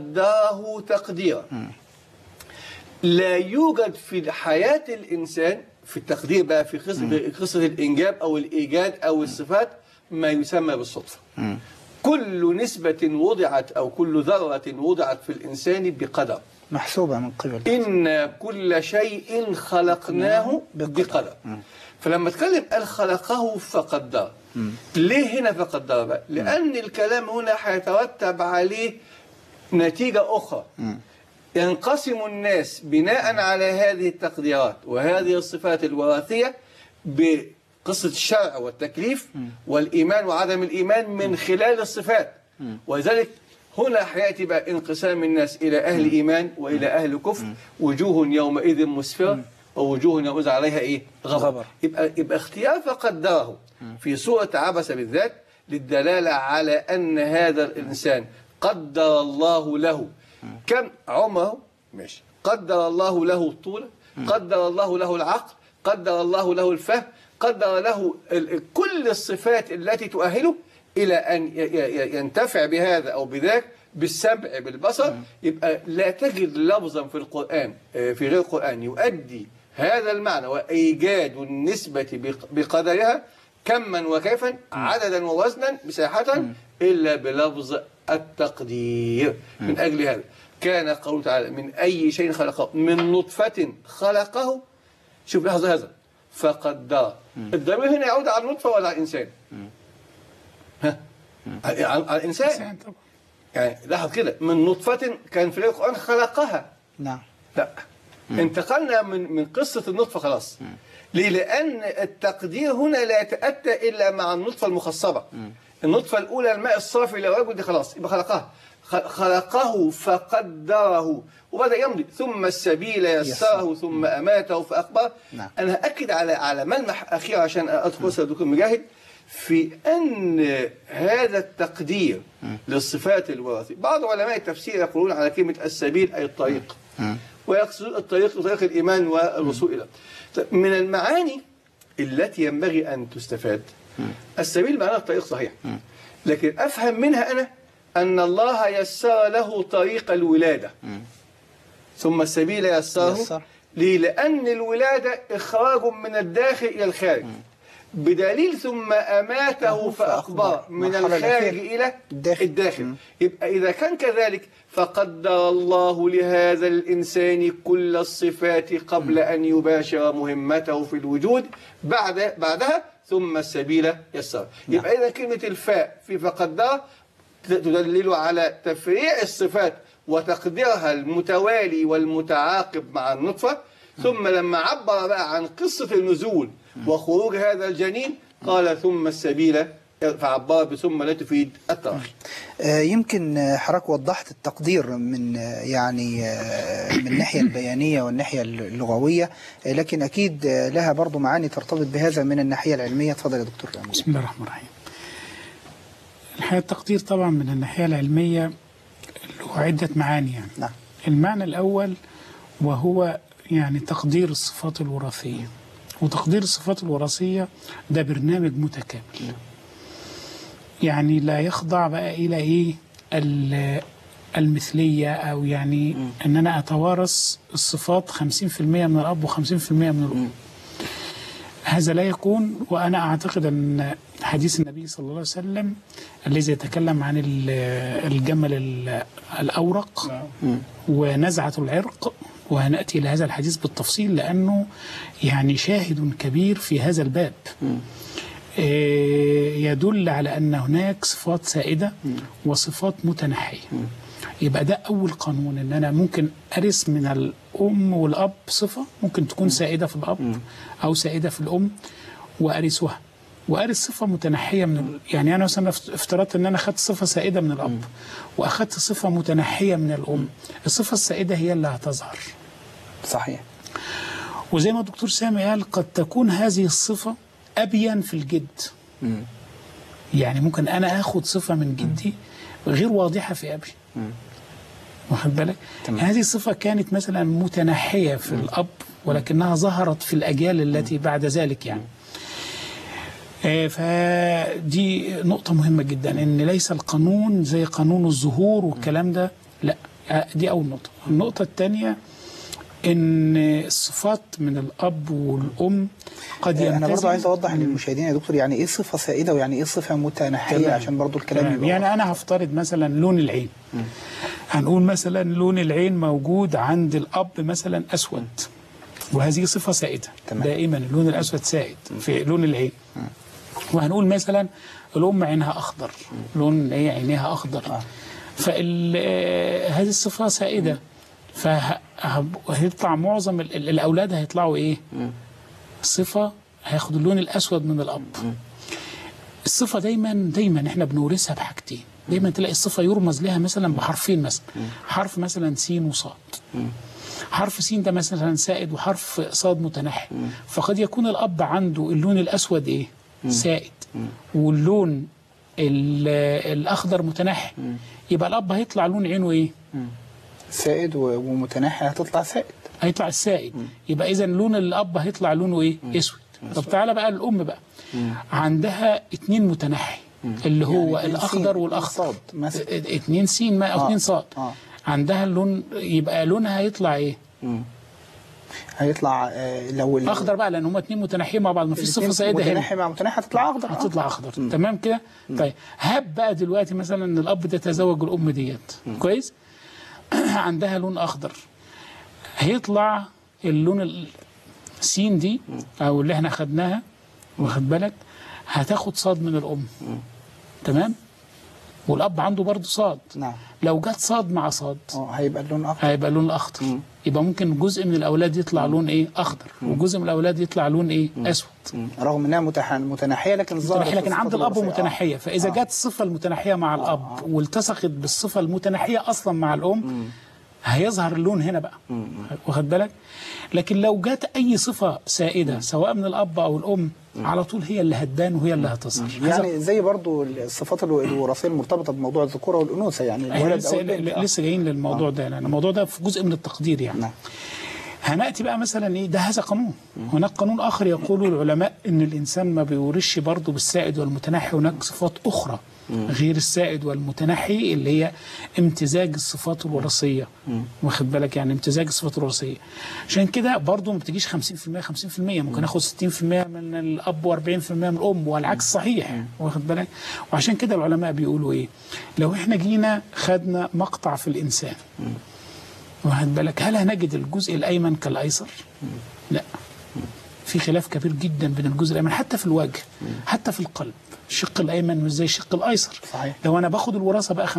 [SPEAKER 3] فقدره تقديرا لا يوجد في حياه الانسان في التقدير بقى في قصة, في قصة الإنجاب أو الإيجاد أو الصفات ما يسمى بالصدفة كل نسبة وضعت أو كل ذرة وضعت في الإنسان بقدر
[SPEAKER 2] محسوبة من قبل
[SPEAKER 3] إن كل شيء خلقناه بقدر فلما اتكلم قال خلقه فقدر ليه هنا فقدر بقى لأن الكلام هنا هيترتب عليه نتيجة أخرى ينقسم الناس بناء على هذه التقديرات وهذه الصفات الوراثية بقصة الشرع والتكليف والإيمان وعدم الإيمان من خلال الصفات ولذلك هنا حياتي بقى انقسام الناس إلى أهل إيمان وإلى أهل كفر وجوه يومئذ مسفرة ووجوه يومئذ عليها إيه غبر
[SPEAKER 2] غبر.
[SPEAKER 3] يبقى, يبقى اختيار فقدره في سورة عبس بالذات للدلالة على أن هذا الإنسان قدر الله له كم عمره ماشي قدر الله له الطول قدر الله له العقل قدر الله له الفهم قدر له ال- كل الصفات التي تؤهله إلى أن ي- ي- ينتفع بهذا أو بذاك بالسمع بالبصر يبقى لا تجد لفظا في القرآن آه، في غير القرآن يؤدي هذا المعنى وإيجاد النسبة بق- بقدرها كما وكيفا عددا ووزنا مساحة إلا بلفظ التقدير من أجل هذا كان قوله تعالى من أي شيء خلقه من نطفة خلقه شوف لحظة هذا فقدر الضمير هنا يعود على النطفة ولا على الإنسان ها على على الإنسان
[SPEAKER 4] إنسان طبعا
[SPEAKER 3] يعني لاحظ كده من نطفة كان في القرآن خلقها
[SPEAKER 2] نعم
[SPEAKER 3] لا انتقلنا من من قصة النطفة خلاص ليه؟ لأن التقدير هنا لا يتأتى إلا مع النطفة المخصبة النطفة الأولى الماء الصافي لو رجل دي خلاص يبقى خلقها خ- خلقه فقدره وبدأ يمضي ثم السبيل يسره ثم أماته فأقبره
[SPEAKER 2] نعم.
[SPEAKER 3] أنا هأكد على على ملمح أخير عشان أدخل أسأل الدكتور مجاهد في أن هذا التقدير للصفات الوراثية بعض علماء التفسير يقولون على كلمة السبيل أي الطريق ويقصدون الطريق طريق الإيمان والوصول إليه طيب، من المعاني التي ينبغي أن تستفاد السبيل معناه الطريق صحيح لكن أفهم منها أنا أن الله يسر له طريق الولادة ثم السبيل يسره
[SPEAKER 2] يسر.
[SPEAKER 3] ليه؟ لأن الولادة إخراج من الداخل إلى الخارج بدليل ثم أماته فأقبر من
[SPEAKER 2] مرحلة
[SPEAKER 3] الخارج
[SPEAKER 2] الأخيرة.
[SPEAKER 3] إلى
[SPEAKER 2] الداخل.
[SPEAKER 3] الداخل يبقى إذا كان كذلك فقدر الله لهذا الإنسان كل الصفات قبل أن يباشر مهمته في الوجود بعد بعدها ثم السبيل يسر يبقى إذا كلمة الفاء في فقدر تدلل على تفريع الصفات وتقديرها المتوالي والمتعاقب مع النطفة ثم لما عبر بقى عن قصة النزول وخروج هذا الجنين قال ثم السبيل فعبر بثم لا تفيد التراخي
[SPEAKER 2] آه، يمكن آه، حضرتك وضحت التقدير من آه، يعني آه، من الناحية البيانية والناحية اللغوية آه، لكن أكيد آه، لها برضو معاني ترتبط بهذا من الناحية العلمية تفضل يا دكتور أمين.
[SPEAKER 4] بسم الله الرحمن الرحيم الحقيقة التقدير طبعا من الناحية العلمية له عدة معاني يعني
[SPEAKER 2] نعم
[SPEAKER 4] المعنى الأول وهو يعني تقدير الصفات الوراثية وتقدير الصفات الوراثية ده برنامج متكامل يعني لا يخضع بقى إلى إيه ال- المثلية أو يعني أن أنا أتوارث الصفات 50% من الأب و50% من الأم هذا لا يكون وأنا أعتقد أن حديث النبي صلى الله عليه وسلم الذي يتكلم عن ال- الجمل ال- الأورق ونزعة العرق وهنأتي إلى هذا الحديث بالتفصيل لأنه يعني شاهد كبير في هذا الباب آه، يدل على أن هناك صفات سائدة وصفات متنحية يبقى ده أول قانون إن أنا ممكن أرث من الأم والأب صفة ممكن تكون سائدة في الأب أو سائدة في الأم وأرثها وأرث صفة متنحية من ال... يعني أنا مثلا افت- افترضت إن أنا أخدت صفة سائدة من الأب وأخدت صفة متنحية من الأم الصفة السائدة هي اللي هتظهر
[SPEAKER 2] صحيح
[SPEAKER 4] وزي ما الدكتور سامي قال قد تكون هذه الصفة أبين في الجد يعني ممكن أنا آخد صفة من جدي غير واضحة في أبي واخد بالك
[SPEAKER 2] تمام.
[SPEAKER 4] هذه الصفة كانت مثلا متنحية في الأب ولكنها ظهرت في الأجيال التي بعد ذلك يعني آه، فدي نقطة مهمة جدا إن ليس القانون زي قانون الظهور والكلام ده لا آه، دي أول نقطة النقطة الثانية ان الصفات من الاب والام قد
[SPEAKER 2] انا برضو
[SPEAKER 4] يمتزج-
[SPEAKER 2] عايز اوضح للمشاهدين يا دكتور يعني ايه صفه سائده ويعني ايه صفه متناحيه
[SPEAKER 4] تمام.
[SPEAKER 2] عشان برضو الكلام
[SPEAKER 4] تمام.
[SPEAKER 2] يبقى
[SPEAKER 4] يعني انا هفترض مثلا لون العين هنقول مثلا لون العين موجود عند الاب مثلا اسود وهذه صفه سائده
[SPEAKER 2] تمام.
[SPEAKER 4] دائما اللون الاسود سائد في لون العين وهنقول مثلا الام عينها اخضر لون ايه عينيها اخضر فهذه الصفه سائده فهيطلع معظم ال- ال- الاولاد هيطلعوا ايه صفه هياخدوا اللون الاسود من الاب الصفة دايما دايما احنا بنورثها بحاجتين دايما تلاقي الصفة يرمز لها مثلا بحرفين مثلا حرف مثلا سين وصاد حرف سين ده مثلا سائد وحرف صاد متنحي فقد يكون الأب عنده اللون الأسود إيه سائد واللون ال- الأخضر متنحي يبقى الأب هيطلع لون عينه إيه
[SPEAKER 2] سائد و- ومتناحي هتطلع سائد
[SPEAKER 4] هيطلع السائد يبقى اذا لون الاب هيطلع لونه ايه اسود طب تعالى بقى الام بقى عندها اتنين متنحي اللي هو
[SPEAKER 2] اتنين
[SPEAKER 4] الاخضر
[SPEAKER 2] سين
[SPEAKER 4] والاخضر
[SPEAKER 2] صاد مثلا.
[SPEAKER 4] ات- اتنين سين ما او
[SPEAKER 2] آه.
[SPEAKER 4] اتنين صاد
[SPEAKER 2] آه.
[SPEAKER 4] عندها اللون يبقى لونها هيطلع ايه
[SPEAKER 2] هيطلع آه، لو ال-
[SPEAKER 4] اخضر بقى لان هما اتنين متناحيين مع بعض ما فيش صفه
[SPEAKER 2] الاتنين
[SPEAKER 4] سائده هنا
[SPEAKER 2] متناحي مع متناحي هتطلع اخضر آه.
[SPEAKER 4] هتطلع اخضر تمام كده طيب هب بقى دلوقتي مثلا ان الاب ده تزوج الام ديت كويس عندها لون اخضر هيطلع اللون السين دي او اللي احنا خدناها واخد بالك هتاخد صاد من الام تمام والاب عنده برضه صاد
[SPEAKER 2] نعم
[SPEAKER 4] لو جت صاد مع صاد
[SPEAKER 2] اه هيبقى اللون اخضر
[SPEAKER 4] هيبقى لون اخضر يبقى ممكن جزء من الاولاد يطلع لون ايه اخضر وجزء من الاولاد يطلع لون ايه اسود
[SPEAKER 2] رغم انها متح- متناحيه لكن ظهرت
[SPEAKER 4] متنحية
[SPEAKER 2] في
[SPEAKER 4] لكن عند
[SPEAKER 2] الصفات
[SPEAKER 4] الاب
[SPEAKER 2] الوراثية.
[SPEAKER 4] متنحيه فاذا
[SPEAKER 2] آه.
[SPEAKER 4] جت الصفه المتنحيه مع الاب والتصقت بالصفه المتنحيه اصلا مع الام هيظهر اللون هنا بقى واخد بالك لكن لو جت اي صفه سائده سواء من الاب او الام على طول هي اللي هتبان وهي اللي هتظهر هذا-
[SPEAKER 2] يعني زي برضو الصفات الو- الوراثيه المرتبطه بموضوع الذكوره والانوثه يعني
[SPEAKER 4] احنا
[SPEAKER 2] الولد
[SPEAKER 4] لسه,
[SPEAKER 2] او البنت آه.
[SPEAKER 4] لسه جايين للموضوع ده لان الموضوع ده في جزء من التقدير يعني
[SPEAKER 2] نعم
[SPEAKER 4] هناتي بقى مثلا ايه ده هذا قانون هناك قانون اخر يقول العلماء ان الانسان ما بيورثش برضه بالسائد والمتنحي هناك صفات اخرى غير السائد والمتنحي اللي هي امتزاج الصفات الوراثيه واخد بالك يعني امتزاج الصفات الوراثيه عشان كده برضه ما بتجيش 50% 50% ممكن اخد 60% من الاب و40% من الام والعكس صحيح واخد بالك وعشان كده العلماء بيقولوا ايه لو احنا جينا خدنا مقطع في الانسان واخد بالك هل هنجد الجزء الايمن كالايسر؟ لا في خلاف كبير جدا بين الجزء الايمن حتى في الوجه حتى في القلب الشق الايمن مش زي الشق الايسر
[SPEAKER 2] صحيح.
[SPEAKER 4] لو انا باخد الوراثه بقى 50% 50%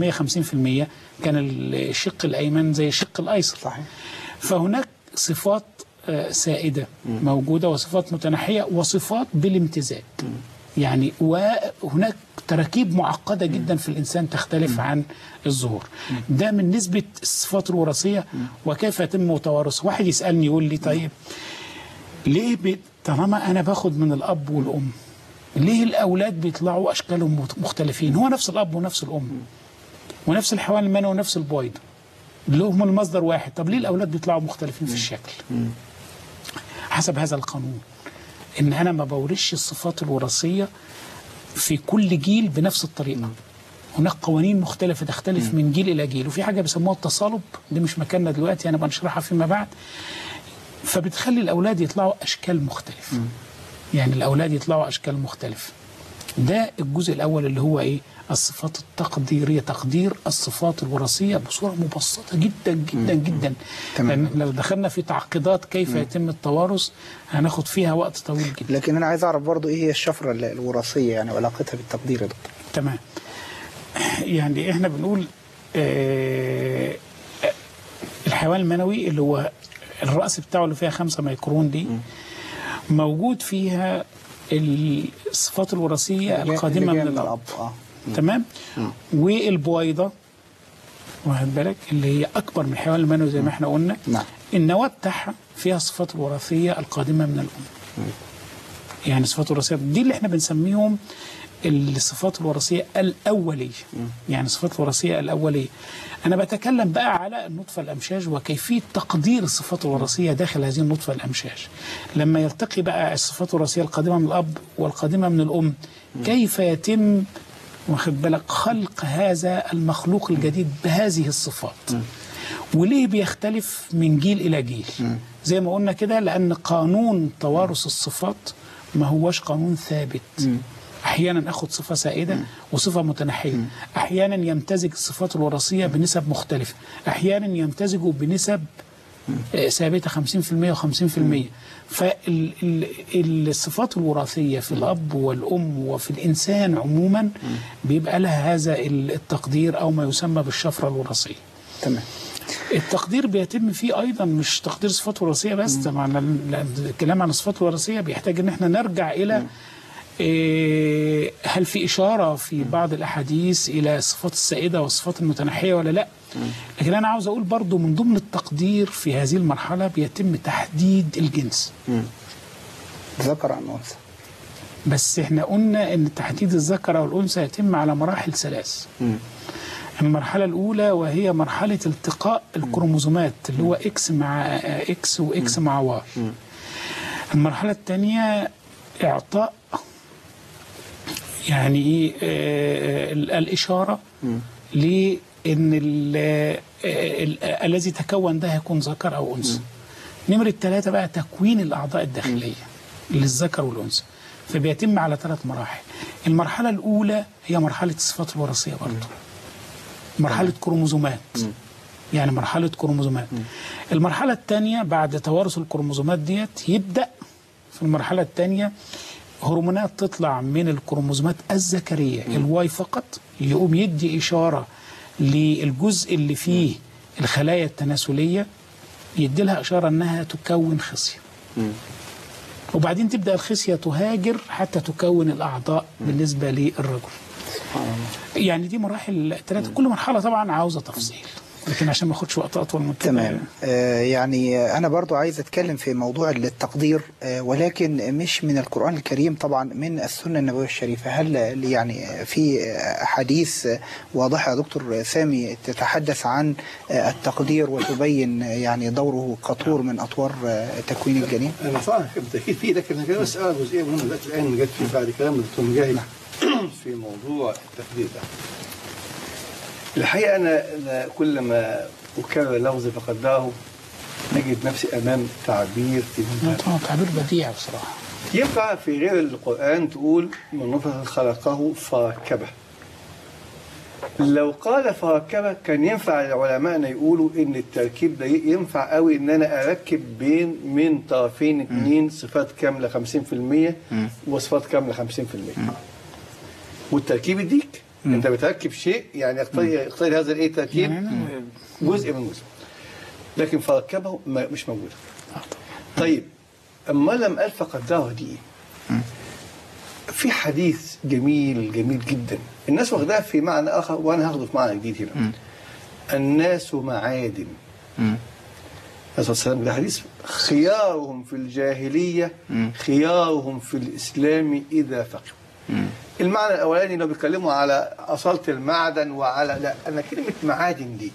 [SPEAKER 4] كان الشق الايمن زي الشق الايسر
[SPEAKER 2] صحيح
[SPEAKER 4] فهناك صفات آه، سائده موجوده وصفات متنحيه وصفات بالامتزاج يعني وهناك تراكيب معقده جدا في الانسان تختلف عن الظهور ده من نسبه الصفات الوراثيه وكيف يتم توارثها واحد يسالني يقول لي طيب ليه بي... طالما انا باخد من الاب والام ليه الاولاد بيطلعوا اشكالهم مت- مختلفين هو نفس الاب ونفس الام ونفس الحيوان المنوي ونفس البويض اللي هم المصدر واحد طب ليه الاولاد بيطلعوا مختلفين في الشكل حسب هذا القانون ان انا ما بورثش الصفات الوراثيه في كل جيل بنفس الطريقه هناك قوانين مختلفه تختلف من جيل الى جيل وفي حاجه بيسموها التصالب دي مش مكاننا دلوقتي انا بنشرحها فيما بعد فبتخلي الاولاد يطلعوا اشكال مختلفه يعني الاولاد يطلعوا اشكال مختلفه ده الجزء الاول اللي هو ايه الصفات التقديريه تقدير الصفات الوراثيه بصوره مبسطه جدا جدا جدا
[SPEAKER 2] تمام.
[SPEAKER 4] لان لو دخلنا في تعقيدات كيف يتم التوارث هناخد فيها وقت طويل جدا
[SPEAKER 2] لكن انا عايز اعرف برضو ايه هي الشفره ال- الوراثيه يعني وعلاقتها بالتقدير يا دكتور
[SPEAKER 4] تمام يعني احنا بنقول آه الحيوان المنوي اللي هو الرأس بتاعه اللي فيها خمسة ميكرون دي موجود فيها الصفات الوراثية القادمة
[SPEAKER 2] اللي
[SPEAKER 4] من
[SPEAKER 2] جاية
[SPEAKER 4] الأب
[SPEAKER 2] اه
[SPEAKER 4] تمام والبويضة واخد بالك اللي هي أكبر من الحيوان المنوي زي ما احنا قلنا
[SPEAKER 2] نعم.
[SPEAKER 4] النواة بتاعها فيها الصفات الوراثية القادمة من الأم يعني الصفات الوراثية دي اللي احنا بنسميهم الصفات الوراثية الأولية يعني الصفات الوراثية الأولية أنا بتكلم بقى على النطفة الأمشاج وكيفية تقدير الصفات الوراثية داخل هذه النطفة الأمشاج لما يلتقي بقى الصفات الوراثية القادمة من الأب والقادمة من الأم كيف يتم واخد بالك خلق هذا المخلوق الجديد بهذه الصفات وليه بيختلف من جيل إلى جيل زي ما قلنا كده لأن قانون توارث الصفات ما هوش قانون ثابت احيانا اخد صفه سائده وصفه متنحيه احيانا يمتزج الصفات الوراثيه بنسب مختلفه احيانا يمتزجوا بنسب آه، ثابته 50% و50% فالصفات الوراثيه في الاب والام وفي الانسان عموما بيبقى لها هذا التقدير او ما يسمى بالشفره الوراثيه
[SPEAKER 2] تمام
[SPEAKER 4] التقدير بيتم فيه ايضا مش تقدير صفات وراثيه بس طبعا لأن الكلام عن الصفات الوراثيه بيحتاج ان احنا نرجع الى إيه، هل في اشاره في بعض الاحاديث الى الصفات السائده والصفات المتنحيه ولا لا لكن انا عاوز اقول برضو من ضمن التقدير في هذه المرحله بيتم تحديد الجنس
[SPEAKER 2] ذكر عن انثى
[SPEAKER 4] بس احنا قلنا ان تحديد الذكر او الانثى يتم على مراحل ثلاث المرحلة الأولى وهي مرحلة التقاء الكروموزومات اللي هو إكس مع إكس وإكس مع واي المرحلة الثانية إعطاء يعني إيه آه، ال- الإشارة لأن ال- آه، ال- الذي تكون ده هيكون ذكر أو أنثى نمرة ثلاثة بقى تكوين الأعضاء الداخلية للذكر والأنثى فبيتم على ثلاث مراحل المرحلة الأولى هي مرحلة الصفات الوراثية برضه مرحلة كروموزومات يعني مرحلة كروموزومات المرحلة الثانية بعد توارث الكروموزومات ديت يبدأ في المرحلة الثانية هرمونات تطلع من الكروموزومات الذكرية الواي فقط يقوم يدي إشارة للجزء اللي فيه الخلايا التناسلية يدي لها إشارة أنها تكون خصية وبعدين تبدأ الخصية تهاجر حتى تكون الأعضاء بالنسبة للرجل يعني دي مراحل ثلاثة كل مرحلة طبعا عاوزة تفصيل لكن عشان ما اخدش وقت أطول من كده
[SPEAKER 2] تمام آه يعني أنا برضو عايز أتكلم في موضوع التقدير آه ولكن مش من القرآن الكريم طبعا من السنة النبوية الشريفة هل يعني في حديث واضحة يا دكتور سامي تتحدث عن آه التقدير وتبين يعني دوره كطور من أطوار آه تكوين الجنين
[SPEAKER 3] انا فاهم بالتاكيد فيه لكن انا كده بس اقرا جزئيه مهمه دلوقتي الان جت في بعد كلام الدكتور مجاهد في موضوع التقدير ده. الحقيقه انا أنا كل ما اكرر لفظ فقداه نجد نفسي امام تعبير في منتهى
[SPEAKER 4] طبعا تعبير بديع بصراحة
[SPEAKER 3] ينفع في غير القرآن تقول من نطفة خلقه فركبه لو قال فركبه كان ينفع علمائنا يقولوا ان التركيب ده ينفع قوي ان انا اركب بين من طرفين اثنين صفات كامله 50% وصفات كامله 50% والتركيب يديك انت بتركب شيء يعني يقتضي يقتضي هذا الايه تركيب جزء من جزء لكن فركبه ما- مش موجوده طيب اما لم الف قدره دي إيه؟ في حديث جميل جميل جدا الناس واخداها في معنى اخر وانا هاخده في معنى جديد هنا الناس معادن الرسول صلى الله عليه وسلم ده حديث خيارهم في الجاهليه خيارهم في الاسلام اذا فقهوا المعنى الاولاني لو بيتكلموا على اصاله المعدن وعلى لا انا كلمه معادن دي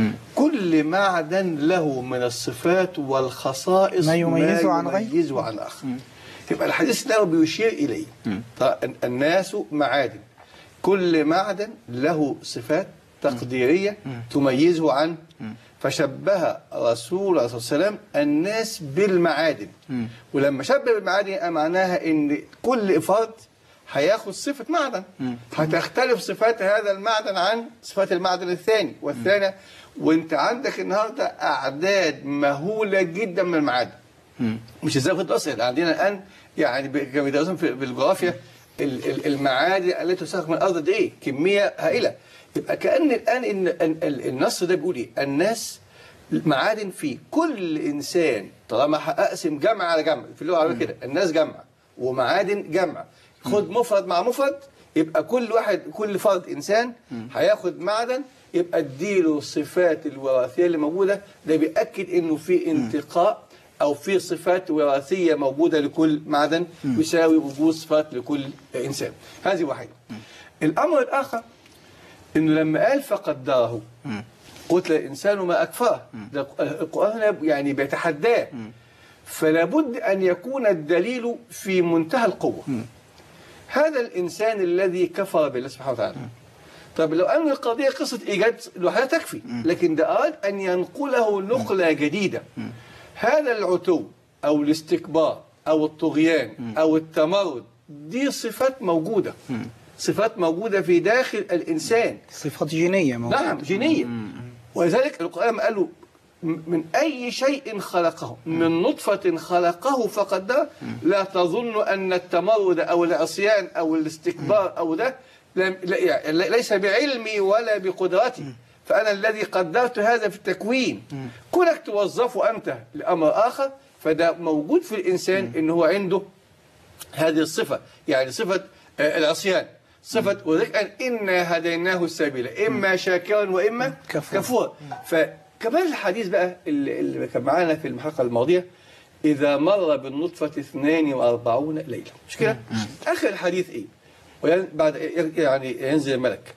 [SPEAKER 3] كل معدن له من الصفات والخصائص
[SPEAKER 2] ما يميزه عن غيره.
[SPEAKER 3] يميزه عن اخر يبقى الحديث ده بيشير اليه طيب الناس معادن كل معدن له صفات تقديريه تميزه عن فشبه رسول الله صلى الله عليه وسلم الناس بالمعادن ولما شبه بالمعادن معناها ان كل فرد هياخد صفة معدن هتختلف صفات هذا المعدن عن صفات المعدن الثاني والثاني وانت عندك النهارده اعداد مهولة جدا من المعادن مش ازاي كنت اصل عندنا الان يعني ب- كانوا بيدرسون في بالجغرافيا ال- ال- المعادن التي تستخرج من الارض دي ايه؟ كميه هائله يبقى كان الان ان ال- ال- النص ده بيقول ايه؟ الناس معادن في كل انسان طالما اقسم جمع على جمع في اللغه العربيه كده الناس جمع ومعادن جمع خد مفرد مع مفرد يبقى كل واحد كل فرد انسان هياخد معدن يبقى اديله الصفات الوراثيه اللي موجوده ده بياكد انه في انتقاء او في صفات وراثيه موجوده لكل معدن يساوي وجود صفات لكل انسان هذه واحده الامر الاخر انه لما قال فقدره قتل الانسان ما اكفره ده القران هنا يعني بيتحداه فلا بد ان يكون الدليل في منتهى القوه هذا الانسان الذي كفر بالله سبحانه وتعالى طب لو أن القضية قصة إيجاد لوحدها تكفي لكن ده أراد أن ينقله نقلة جديدة هذا العتو أو الاستكبار أو الطغيان أو التمرد دي صفات موجودة صفات موجودة في داخل الإنسان
[SPEAKER 2] صفات جينية موجودة.
[SPEAKER 3] نعم جينية ولذلك القرآن قال له من أي شيء خلقه من نطفة خلقه فقدره لا تظن أن التمرد أو العصيان أو الاستكبار أو ده لم- لا- يعني ليس بعلمي ولا بقدرتي فأنا الذي قدرت هذا في التكوين كونك توظفه أنت لأمر آخر فده موجود في الإنسان إن هو عنده هذه الصفة يعني صفة آه، العصيان صفة وذلك قال إنا هديناه السبيل إما شاكرا وإما
[SPEAKER 2] كفورا.
[SPEAKER 3] كفورا فكمان الحديث بقى اللي اللي كان معانا في الحلقة الماضية إذا مر بالنطفة 42 ليلة مش كده؟ آخر الحديث إيه؟ وين- بعد يعني ينزل الملك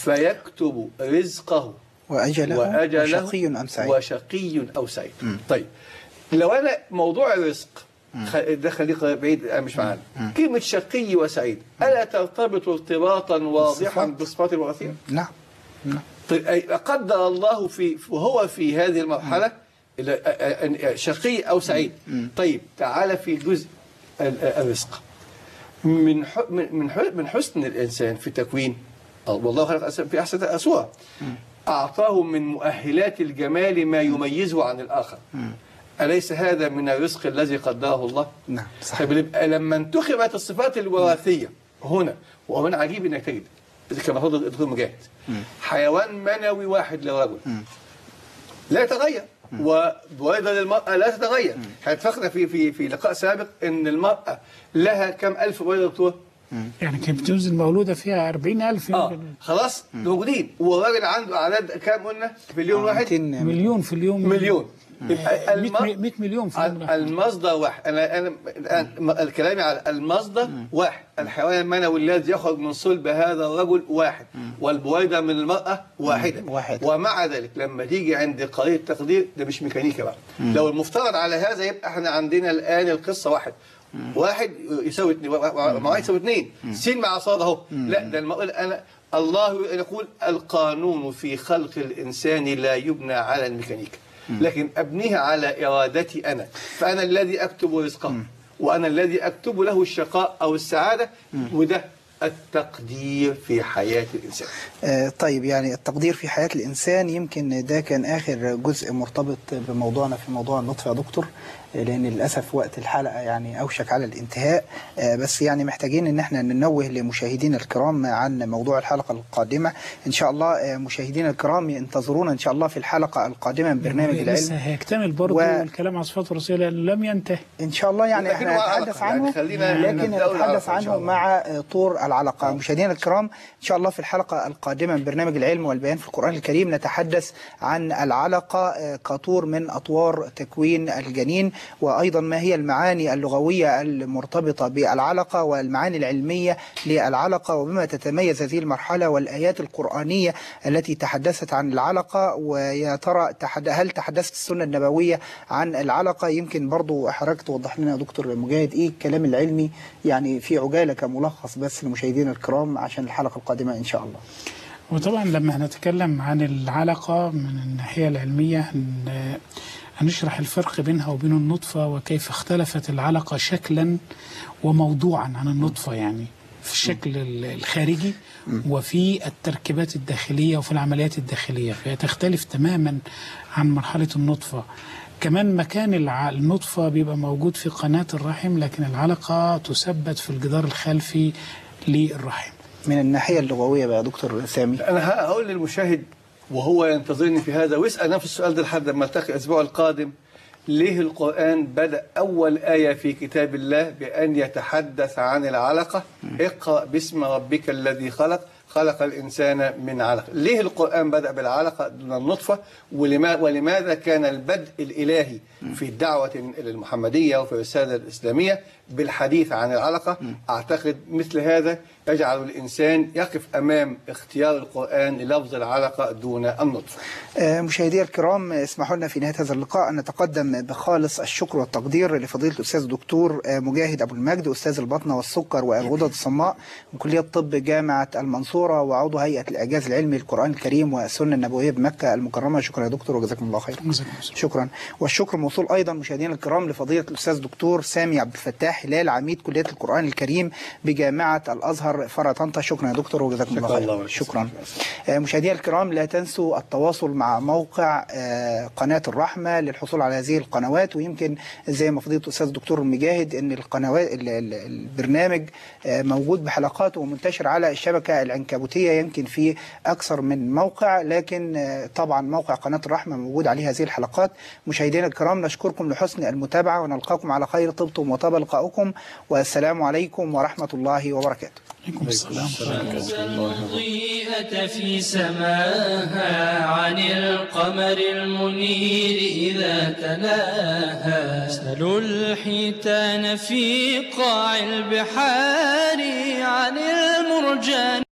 [SPEAKER 3] فيكتب رزقه
[SPEAKER 2] وأجله,
[SPEAKER 3] وأجله
[SPEAKER 2] وشقي أم سعيد
[SPEAKER 3] وشقي أو سعيد طيب لو أنا موضوع الرزق خ- ده خليه بعيد آه، مش معانا كلمة شقي وسعيد ألا ترتبط ارتباطا واضحا
[SPEAKER 2] بالصفات.
[SPEAKER 3] بالصفات الوراثية؟
[SPEAKER 2] نعم نعم
[SPEAKER 3] طيب أي- قدر الله في وهو في هذه المرحلة إلى- آه، آه، آه، شقي أو سعيد طيب تعال في جزء ال- آه، الرزق من ح- من من ح- من حسن الإنسان في تكوين آه، والله خلق أس- في أحسن صورة أعطاه من مؤهلات الجمال ما يميزه عن الآخر أليس هذا من الرزق الذي قدره الله؟
[SPEAKER 2] نعم صحيح
[SPEAKER 3] طيب يبقى لما انتخبت الصفات الوراثية هنا ومن عجيب انك تجد كما فضل الدكتور مجاهد حيوان منوي واحد للرجل لا يتغير وبويضة للمرأة لا تتغير اتفقنا في في في لقاء سابق ان المرأة لها كم ألف بويضة يا دكتور؟
[SPEAKER 4] يعني كانت بتنزل مولودة فيها 40000
[SPEAKER 3] اه
[SPEAKER 4] يمكن
[SPEAKER 3] خلاص موجودين والراجل عنده أعداد كام قلنا في اليوم واحد؟
[SPEAKER 2] 200
[SPEAKER 4] مليون في اليوم
[SPEAKER 3] مليون يبقى
[SPEAKER 4] 100
[SPEAKER 3] الم-
[SPEAKER 4] 100 مليون في اليوم
[SPEAKER 3] ال- المصدر واحد انا انا الان م- الكلام على المصدر واحد الحيوان المنوي الذي يخرج من صلب هذا الرجل واحد والبويضه من المراه واحده
[SPEAKER 2] واحد.
[SPEAKER 3] ومع ذلك لما تيجي عند قضيه التقدير ده مش ميكانيكا بقى لو المفترض على هذا يبقى احنا عندنا الان القصه واحد واحد يساوي اثنين و- و- مع واحد يساوي اثنين سين مع صاد اهو لا ده المقول انا الله يقول القانون في خلق الانسان لا يبنى على الميكانيكا لكن ابنيها على ارادتي انا فانا الذي اكتب رزقه وانا الذي اكتب له الشقاء او السعاده وده التقدير في حياه الانسان
[SPEAKER 2] آه، طيب يعني التقدير في حياة الإنسان يمكن ده كان آخر جزء مرتبط بموضوعنا في موضوع النطفة يا دكتور آه، لأن للأسف وقت الحلقة يعني أوشك على الانتهاء آه، بس يعني محتاجين إن احنا ننوه لمشاهدينا الكرام عن موضوع الحلقة القادمة إن شاء الله آه، مشاهدينا الكرام ينتظرونا إن شاء الله في الحلقة القادمة من برنامج
[SPEAKER 4] لسه
[SPEAKER 2] العلم
[SPEAKER 4] هيكتمل برضه
[SPEAKER 2] و-
[SPEAKER 4] الكلام عن صفات الرسول لأنه لم ينتهي
[SPEAKER 2] ان شاء الله يعني
[SPEAKER 3] لكنه
[SPEAKER 2] احنا
[SPEAKER 3] مع
[SPEAKER 2] نتحدث
[SPEAKER 3] العلاقة، يعني
[SPEAKER 2] عنه
[SPEAKER 3] خلينا
[SPEAKER 2] لكن
[SPEAKER 3] نبدأ
[SPEAKER 2] نتحدث
[SPEAKER 3] العلاقة إن شاء
[SPEAKER 2] عنه
[SPEAKER 3] الله.
[SPEAKER 2] مع آه، طور العلاقه مشاهدينا الكرام ان شاء الله في الحلقه القادمه من برنامج العلم والبيان في القران الكريم نتحدث عن العلقه آه، كطور من اطوار تكوين الجنين وايضا ما هي المعاني اللغويه المرتبطه بالعلقه والمعاني العلميه للعلقه وبما تتميز هذه المرحله والايات القرانيه التي تحدثت عن العلقه ويا ترى تحد- هل تحدثت السنه النبويه عن العلقه يمكن برضو حضرتك توضح لنا يا دكتور مجاهد ايه الكلام العلمي يعني في عجاله كملخص بس لمشاهدينا الكرام عشان الحلقه القادمه ان شاء الله
[SPEAKER 4] وطبعا لما هنتكلم عن العلاقة من الناحية العلمية هن- هنشرح الفرق بينها وبين النطفة وكيف اختلفت العلاقة شكلا وموضوعا عن النطفة يعني في الشكل ال- الخارجي وفي التركيبات الداخلية وفي العمليات الداخلية فهي تختلف تماما عن مرحلة النطفة كمان مكان الع- النطفة بيبقى موجود في قناة الرحم لكن العلقة تثبت في الجدار الخلفي للرحم
[SPEAKER 2] من الناحيه اللغويه بقى يا دكتور سامي
[SPEAKER 3] انا هقول للمشاهد وهو ينتظرني في هذا ويسال نفس السؤال ده لحد ما التقي الاسبوع القادم ليه القرآن بدأ أول آية في كتاب الله بأن يتحدث عن العلقة اقرأ باسم ربك الذي خلق خلق الإنسان من علق ليه القرآن بدأ بالعلقة دون النطفة ولما ولماذا كان البدء الإلهي في الدعوة إلى المحمدية وفي الرسالة الإسلامية بالحديث عن العلقة أعتقد مثل هذا يجعل الإنسان يقف أمام اختيار القرآن للفظ العلقة دون النطفة
[SPEAKER 2] آه، مشاهدي الكرام اسمحوا لنا في نهاية هذا اللقاء أن نتقدم بخالص الشكر والتقدير لفضيلة الأستاذ الدكتور آه، مجاهد أبو المجد أستاذ البطنة والسكر والغدد الصماء من كلية طب جامعة المنصورة وعضو هيئة الإعجاز العلمي للقرآن الكريم والسنة النبوية بمكة المكرمة شكرا يا دكتور وجزاكم الله خير
[SPEAKER 4] جزاكم الله خير.
[SPEAKER 2] شكرا والشكر موصول أيضا مشاهدينا الكرام لفضيلة الأستاذ الدكتور سامي عبد الفتاح هلال عميد كلية القرآن الكريم بجامعة الأزهر فرع طنطا شكرا يا دكتور وجزاكم الله
[SPEAKER 3] شكرا
[SPEAKER 2] خير
[SPEAKER 3] الله ولك.
[SPEAKER 2] شكرا آه، مشاهدينا الكرام لا تنسوا التواصل مع موقع آه، قناة الرحمة للحصول على هذه القنوات ويمكن زي ما فضيلة الأستاذ الدكتور مجاهد أن القنوات ال- ال- البرنامج آه، موجود بحلقاته ومنتشر على الشبكة العنكبوتية يمكن في أكثر من موقع لكن آه، طبعا موقع قناة الرحمة موجود عليه هذه الحلقات مشاهدينا الكرام نشكركم لحسن المتابعة ونلقاكم على خير طبتم وطاب لقاؤكم والسلام عليكم ورحمة الله وبركاته
[SPEAKER 4] عليكم السلام
[SPEAKER 1] المضيئة في سماها عن القمر المنير إذا تلاها سلوا الحيتان في قاع البحار عن المرجان